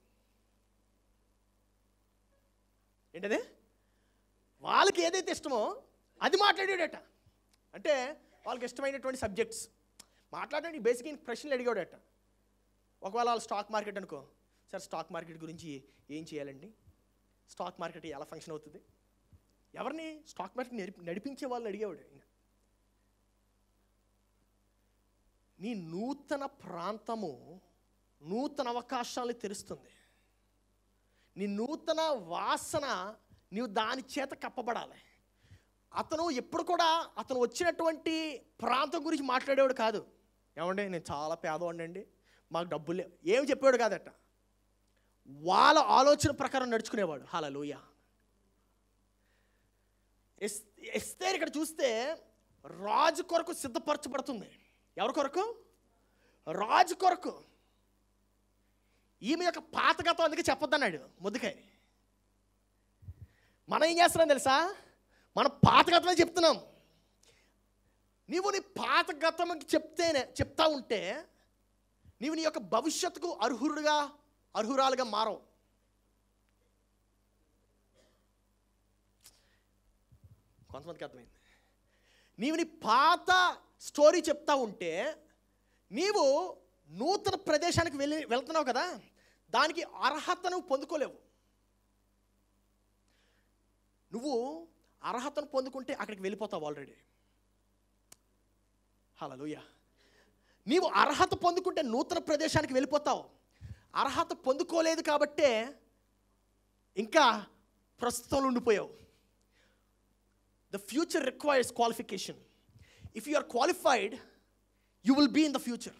ఏంటది వాళ్ళకి ఏదైతే ఇష్టమో అది మాట్లాడాడట అంటే వాళ్ళకి ఇష్టమైనటువంటి సబ్జెక్ట్స్ మాట్లాడడానికి బేసిక్ ప్రశ్నలు అడిగాడట ఒకవేళ వాళ్ళు స్టాక్ మార్కెట్ అనుకో సార్ స్టాక్ మార్కెట్ గురించి ఏం చేయాలండి స్టాక్ మార్కెట్ ఎలా ఫంక్షన్ అవుతుంది ఎవరిని స్టాక్ మార్కెట్ నడిపి నడిపించే వాళ్ళని అడిగేవాడు ఈయన. నీ నూతన ప్రాంతము నూతన అవకాశాలు తెరుస్తుంది నీ నూతన వాసన నీవు దాని చేత కప్పబడాలి అతను ఎప్పుడు కూడా అతను వచ్చినటువంటి ప్రాంతం గురించి మాట్లాడేవాడు కాదు ఏమండి నేను చాలా పేదవాడిని అండి మాకు డబ్బులు లేవు ఏం చెప్పేవాడు కాదట వాళ్ళ ఆలోచన ప్రకారం నడుచుకునేవాడు హలలుయ ఎస్ ఎస్తేర్ ఇక్కడ చూస్తే రాజు కొరకు సిద్ధపరచబడుతుంది ఎవరి కొరకు రాజు కొరకు ఈమె యొక్క పాతగతం అందుకే చెప్పొద్దన్నాడు ముద్దుకాయ మనం ఏం చేస్తున్నాం తెలుసా మనం పాతగతమే చెప్తున్నాం నీవు నీ పాత గతంకి చెప్తేనే చెప్తా ఉంటే నీవు నీ యొక్క భవిష్యత్తుకు అర్హుడుగా అర్హురాలుగా మారవు కొంతమందికి అర్థమైంది నీవు నీ పాత స్టోరీ చెప్తా ఉంటే నీవు నూతన ప్రదేశానికి వెళ్ళి వెళ్తున్నావు కదా దానికి అర్హతను పొందుకోలేవు నువ్వు అర్హతను పొందుకుంటే అక్కడికి వెళ్ళిపోతావు ఆల్రెడీ హలలుయ నీవు అర్హత పొందుకుంటే నూతన ప్రదేశానికి వెళ్ళిపోతావు అర్హత పొందుకోలేదు కాబట్టే ఇంకా ప్రస్తుతంలో ఉండిపోయావు the future requires qualification if you are qualified you will be in the future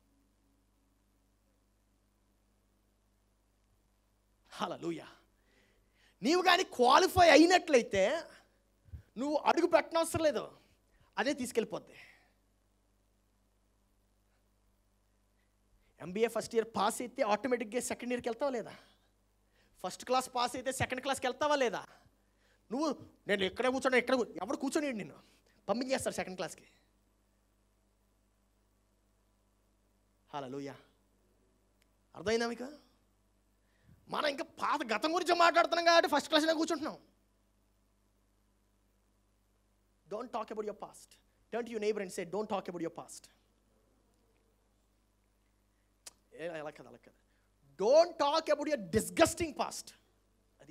hallelujah నీవు కానీ క్వాలిఫై అయినట్లయితే నువ్వు అడుగు పెట్టనవసరం లేదు అదే తీసుకెళ్ళిపోద్ది ఎంబీఏ ఫస్ట్ ఇయర్ పాస్ అయితే ఆటోమేటిక్గా సెకండ్ ఇయర్కి వెళ్తావా లేదా ఫస్ట్ క్లాస్ పాస్ అయితే సెకండ్ క్లాస్కి వెళ్తావా లేదా నువ్వు నేను ఎక్కడే కూర్చోను ఎక్కడ కూ- ఎవడు కూర్చొని నిన్ను పంపించేస్తారు సెకండ్ క్లాస్కి హలో లూయా అర్థమైందా మీకు మనం ఇంకా పాత గతం గురించి మాట్లాడుతున్నాం కాబట్టి ఫస్ట్ క్లాస్లో కూర్చుంటున్నాం don't talk about your past turn to your neighbour and say don't talk about your past ఎలా కదా అలా కదా don't talk about your disgusting past అది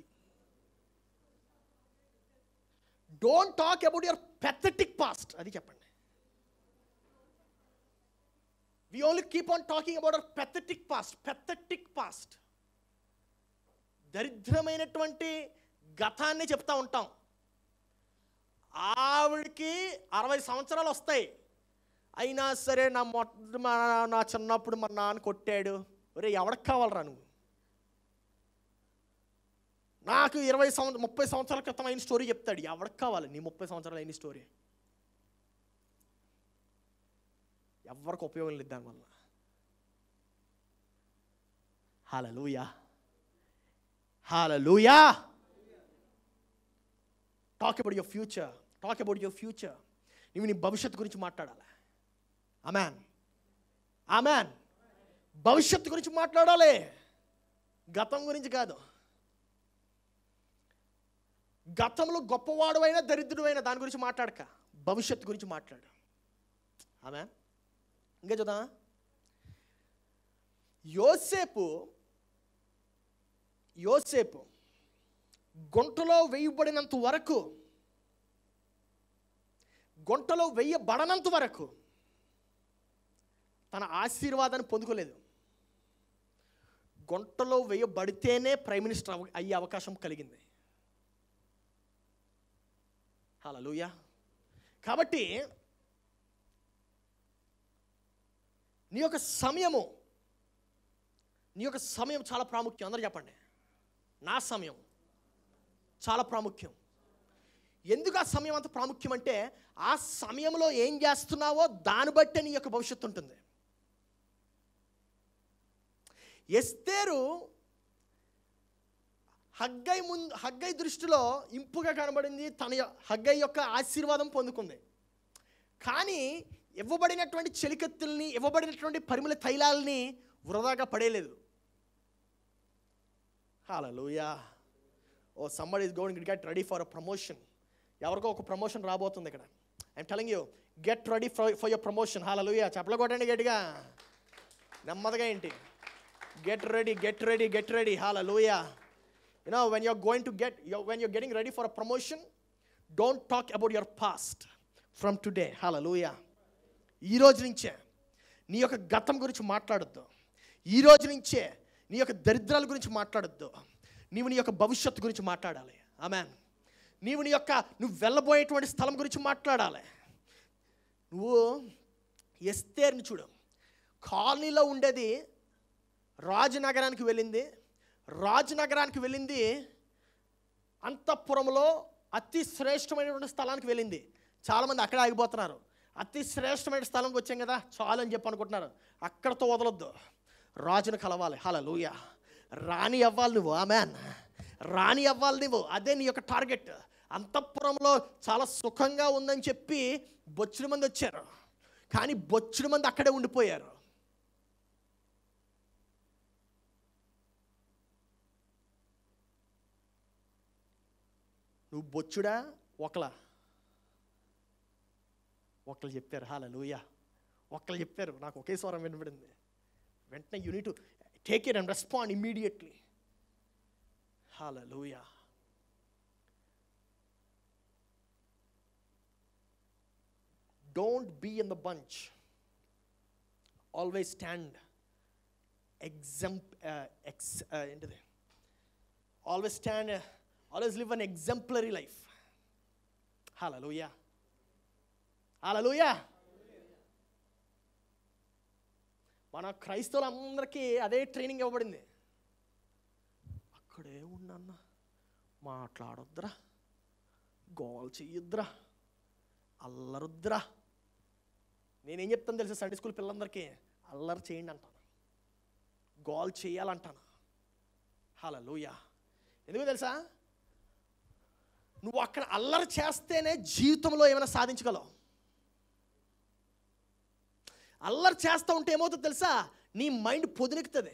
don't talk about your pathetic past అది చెప్పండి we only keep on talking about our pathetic past pathetic past దరిద్రమైనటువంటి గతాన్ని చెప్తా ఉంటాం ఆవిడకి అరవై సంవత్సరాలు వస్తాయి అయినా సరే నా మొట్ట మా నా చిన్నప్పుడు మా నాన్న కొట్టాడు ఒరే ఎవరికి కావాలరా నువ్వు నాకు ఇరవై సంవత్సరం ముప్పై సంవత్సరాల క్రితం అయిన స్టోరీ చెప్తాడు ఎవరికి కావాలి నీ ముప్పై సంవత్సరాలు అయిన స్టోరీ ఎవరికి ఉపయోగం లేదు దానివల్ల hallelujah hallelujah talk about your future talk about your future నువ్వు నీ భవిష్యత్తు గురించి మాట్లాడాలి అమాన్ అమాన్ భవిష్యత్తు గురించి మాట్లాడాలి గతం గురించి కాదు గతంలో గొప్పవాడువైనా దరిద్రుడైనా దాని గురించి మాట్లాడక భవిష్యత్తు గురించి మాట్లాడు ఆమె ఇంకా చూద్దాం యోసేపు యోసేపు గుంటలో వేయబడినంత వరకు గుంటలో వేయబడనంత వరకు తన ఆశీర్వాదాన్ని పొందుకోలేదు గుంటలో వేయబడితేనే ప్రైమ్ మినిస్టర్ అవ- అయ్యే అవకాశం కలిగింది హలలుయా కాబట్టి నీ యొక్క సమయము నీ యొక్క సమయం చాలా ప్రాముఖ్యం అందరూ చెప్పండి నా సమయం చాలా ప్రాముఖ్యం ఎందుకు ఆ సమయం అంత ప్రాముఖ్యం అంటే ఆ సమయంలో ఏం చేస్తున్నావో దాన్ని బట్టే నీ యొక్క భవిష్యత్తు ఉంటుంది ఎస్తేరు హగ్గై ముందు హగ్గై దృష్టిలో ఇంపుగా కనబడింది తన యొ- హగ్గై యొక్క ఆశీర్వాదం పొందుకుంది కానీ ఇవ్వబడినటువంటి చెలికత్తుల్ని ఇవ్వబడినటువంటి పరిమళ తైలాలని వృధాగా పడేయలేదు hallelujah oh summer is going get ready for a promotion ఎవరికో ఒక ప్రమోషన్ రాబోతుంది ఇక్కడ I'm telling you get ready for for your promotion hallelujah చెప్పలు కొట్టండి గట్టిగా నెమ్మదిగా ఏంటి get ready get ready get ready hallelujah you know when you're going to get when you're getting ready for a promotion don't talk about your past from today hallelujah ఈ రోజు నుంచే నీ యొక్క గతం గురించి మాట్లాడొద్దు ఈ రోజు నుంచే నీ యొక్క దరిద్రాల గురించి మాట్లాడొద్దు నీవు నీ యొక్క భవిష్యత్తు గురించి మాట్లాడాలి ఆమెన్ నీవు నీ యొక్క నువ్వు వెళ్ళబోయేటువంటి స్థలం గురించి మాట్లాడాలి నువ్వు ఎస్తేర్ని చూడు కాలనీలో ఉండేది రాజనగరానికి వెళ్ళింది రాజనగరానికి వెళ్ళింది అంతఃపురంలో అతి శ్రేష్టమైనటువంటి స్థలానికి వెళ్ళింది చాలామంది అక్కడ ఆగిపోతున్నారు అతి శ్రేష్టమైన స్థలంకి వచ్చాం కదా చాలు అని చెప్పి అనుకుంటున్నారు అక్కడతో వదలొద్దు రాజును కలవాలి హల లూయ రాణి అవ్వాలి నువ్వు ఆమెన్ రాణి అవ్వాలి నువ్వు అదే నీ యొక్క టార్గెట్ అంతఃపురంలో చాలా సుఖంగా ఉందని చెప్పి బొచ్చుడు మంది వచ్చారు కానీ బొచ్చుడు మంది అక్కడే ఉండిపోయారు నువ్వు బొచ్చుడా ఒకలా ఒకళ్ళు చెప్పారు హాల లూయ ఒకళ్ళు చెప్పారు నాకు ఒకే స్వరం వినబడింది వెంటనే unit take it and respond immediately hallelujah don't be in the bunch always stand exemp ex ఏంటిది always stand always live an exemplary life hallelujah hallelujah మన క్రైస్తవులందరికీ అదే ట్రైనింగ్ ఇవ్వబడింది అక్కడే ఉన్నన్న మాట్లాడొద్దురా గోల్ చెయ్యొద్దురా అల్లరొద్దురా నేనేం చెప్తాను తెలుసా సండే స్కూల్ పిల్లలందరికీ అల్లరి చేయండి అంటాను గోల్ చేయాలంటాను హలలుయా ఎందుకు తెలుసా నువ్వు అక్కడ అల్లరి చేస్తేనే జీవితంలో ఏమైనా సాధించగలవు అల్లరి చేస్తూ ఉంటే ఏమవుతుంది తెలుసా నీ మైండ్ పొదినెక్కుతుంది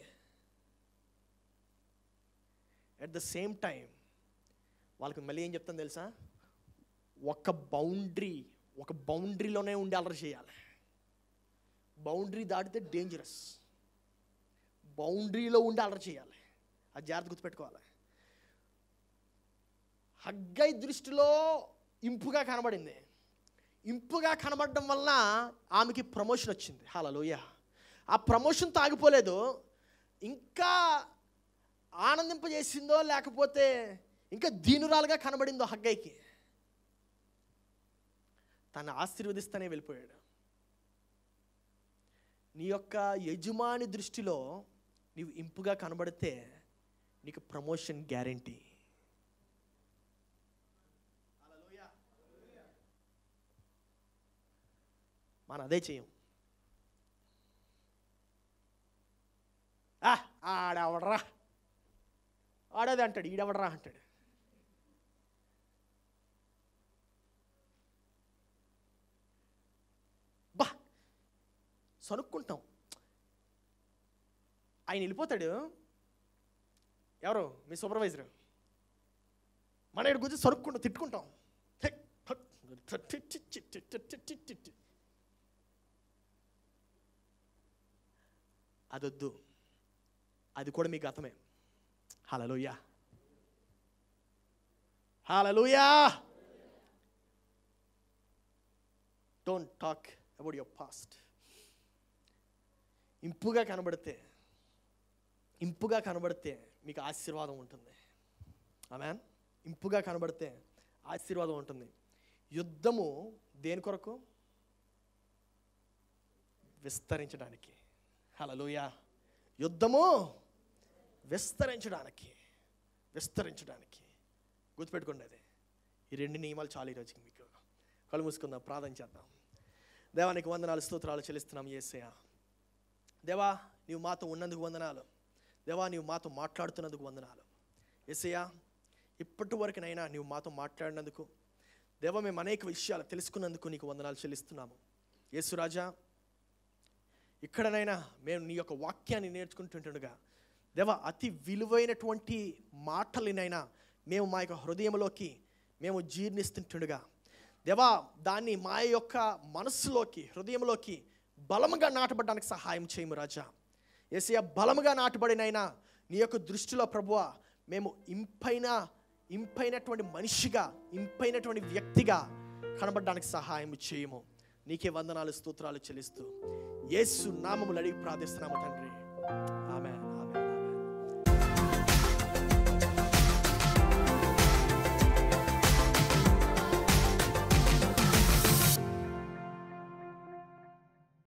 అట్ ద సేమ్ టైం వాళ్ళకి మళ్ళీ ఏం చెప్తాను తెలుసా ఒక బౌండరీ ఒక బౌండరీలోనే ఉండి అల్లరి చేయాలి బౌండరీ దాటితే డేంజరస్ బౌండరీలో ఉండి అల్లరి చేయాలి అది జాగ్రత్త గుర్తుపెట్టుకోవాలి హగ్గై దృష్టిలో ఇంపుగా కనబడింది ఇంపుగా కనబడడం వల్ల ఆమెకి ప్రమోషన్ వచ్చింది హలోయ ఆ ప్రమోషన్ తాగిపోలేదు ఇంకా ఆనందింపజేసిందో లేకపోతే ఇంకా దీనురాలుగా కనబడిందో హగ్గైకి తను ఆశీర్వదిస్తూనే వెళ్ళిపోయాడు నీ యొక్క యజమాని దృష్టిలో నీవు ఇంపుగా కనబడితే నీకు ప్రమోషన్ గ్యారంటీ మనం అదే చేయం ఆ, ఆడెవడరా ఆడది అంటాడు ఈడెవడరా అంటాడు బా సనుక్కుంటాం ఆయన వెళ్ళిపోతాడు ఎవరు మీ సూపర్వైజర్ మన ఇక్కడ గురించి సరుక్కుంటాం తిట్టుకుంటాం హే, హట్, టి- టి- టి- టి- టి- టి- టి- టి- టి- టి. అదొద్దు అది కూడా మీ గతమే hallelujah hallelujah don't talk about your past ఇంపుగా కనబడితే ఇంపుగా కనబడితే మీకు ఆశీర్వాదం ఉంటుంది ఆమెన్ ఇంపుగా కనబడితే ఆశీర్వాదం ఉంటుంది యుద్ధము దేని కొరకు విస్తరించడానికి హలలుయ యుద్ధము విస్తరించడానికి విస్తరించడానికి గుర్తుపెట్టుకోండి అది ఈ రెండు నియమాలు చాలు ఈరోజుకి మీకు కళ్ళు మూసుకుందాం ప్రార్థన చేద్దాం దేవానికి వందనాలు స్తోత్రాలు చెల్లిస్తున్నాం ఏసయ్య దేవా నీవు మాతో ఉన్నందుకు వందనాలు దేవా నీవు మాతో మాట్లాడుతున్నందుకు వందనాలు ఏసయ్య ఇప్పటి వరకునైనా నీవు మాతో మాట్లాడినందుకు దేవా మేము అనేక విషయాలు తెలుసుకున్నందుకు నీకు వందనాలు చెల్లిస్తున్నాము యేసురాజా ఇక్కడనైనా మేము నీ యొక్క వాక్యాన్ని నేర్చుకుంటుండగా దేవ అతి విలువైనటువంటి మాటలనైనా మేము మా యొక్క హృదయంలోకి మేము జీర్ణిస్తుంటుండగా దేవా దాన్ని మా యొక్క మనస్సులోకి హృదయంలోకి బలముగా నాటబడడానికి సహాయం చేయము రాజా ఏసయ్య బలముగా నాటబడినైనా నీ యొక్క దృష్టిలో ప్రభువ మేము ఇంపైన ఇంపైనటువంటి మనిషిగా ఇంపైనటువంటి వ్యక్తిగా కనబడడానికి సహాయం చేయము నీకే వందనాలు స్తోత్రాలు చెల్లిస్తూ యేసు నామములు అడిగి ప్రార్థిస్తున్నాము తండ్రి ఆమె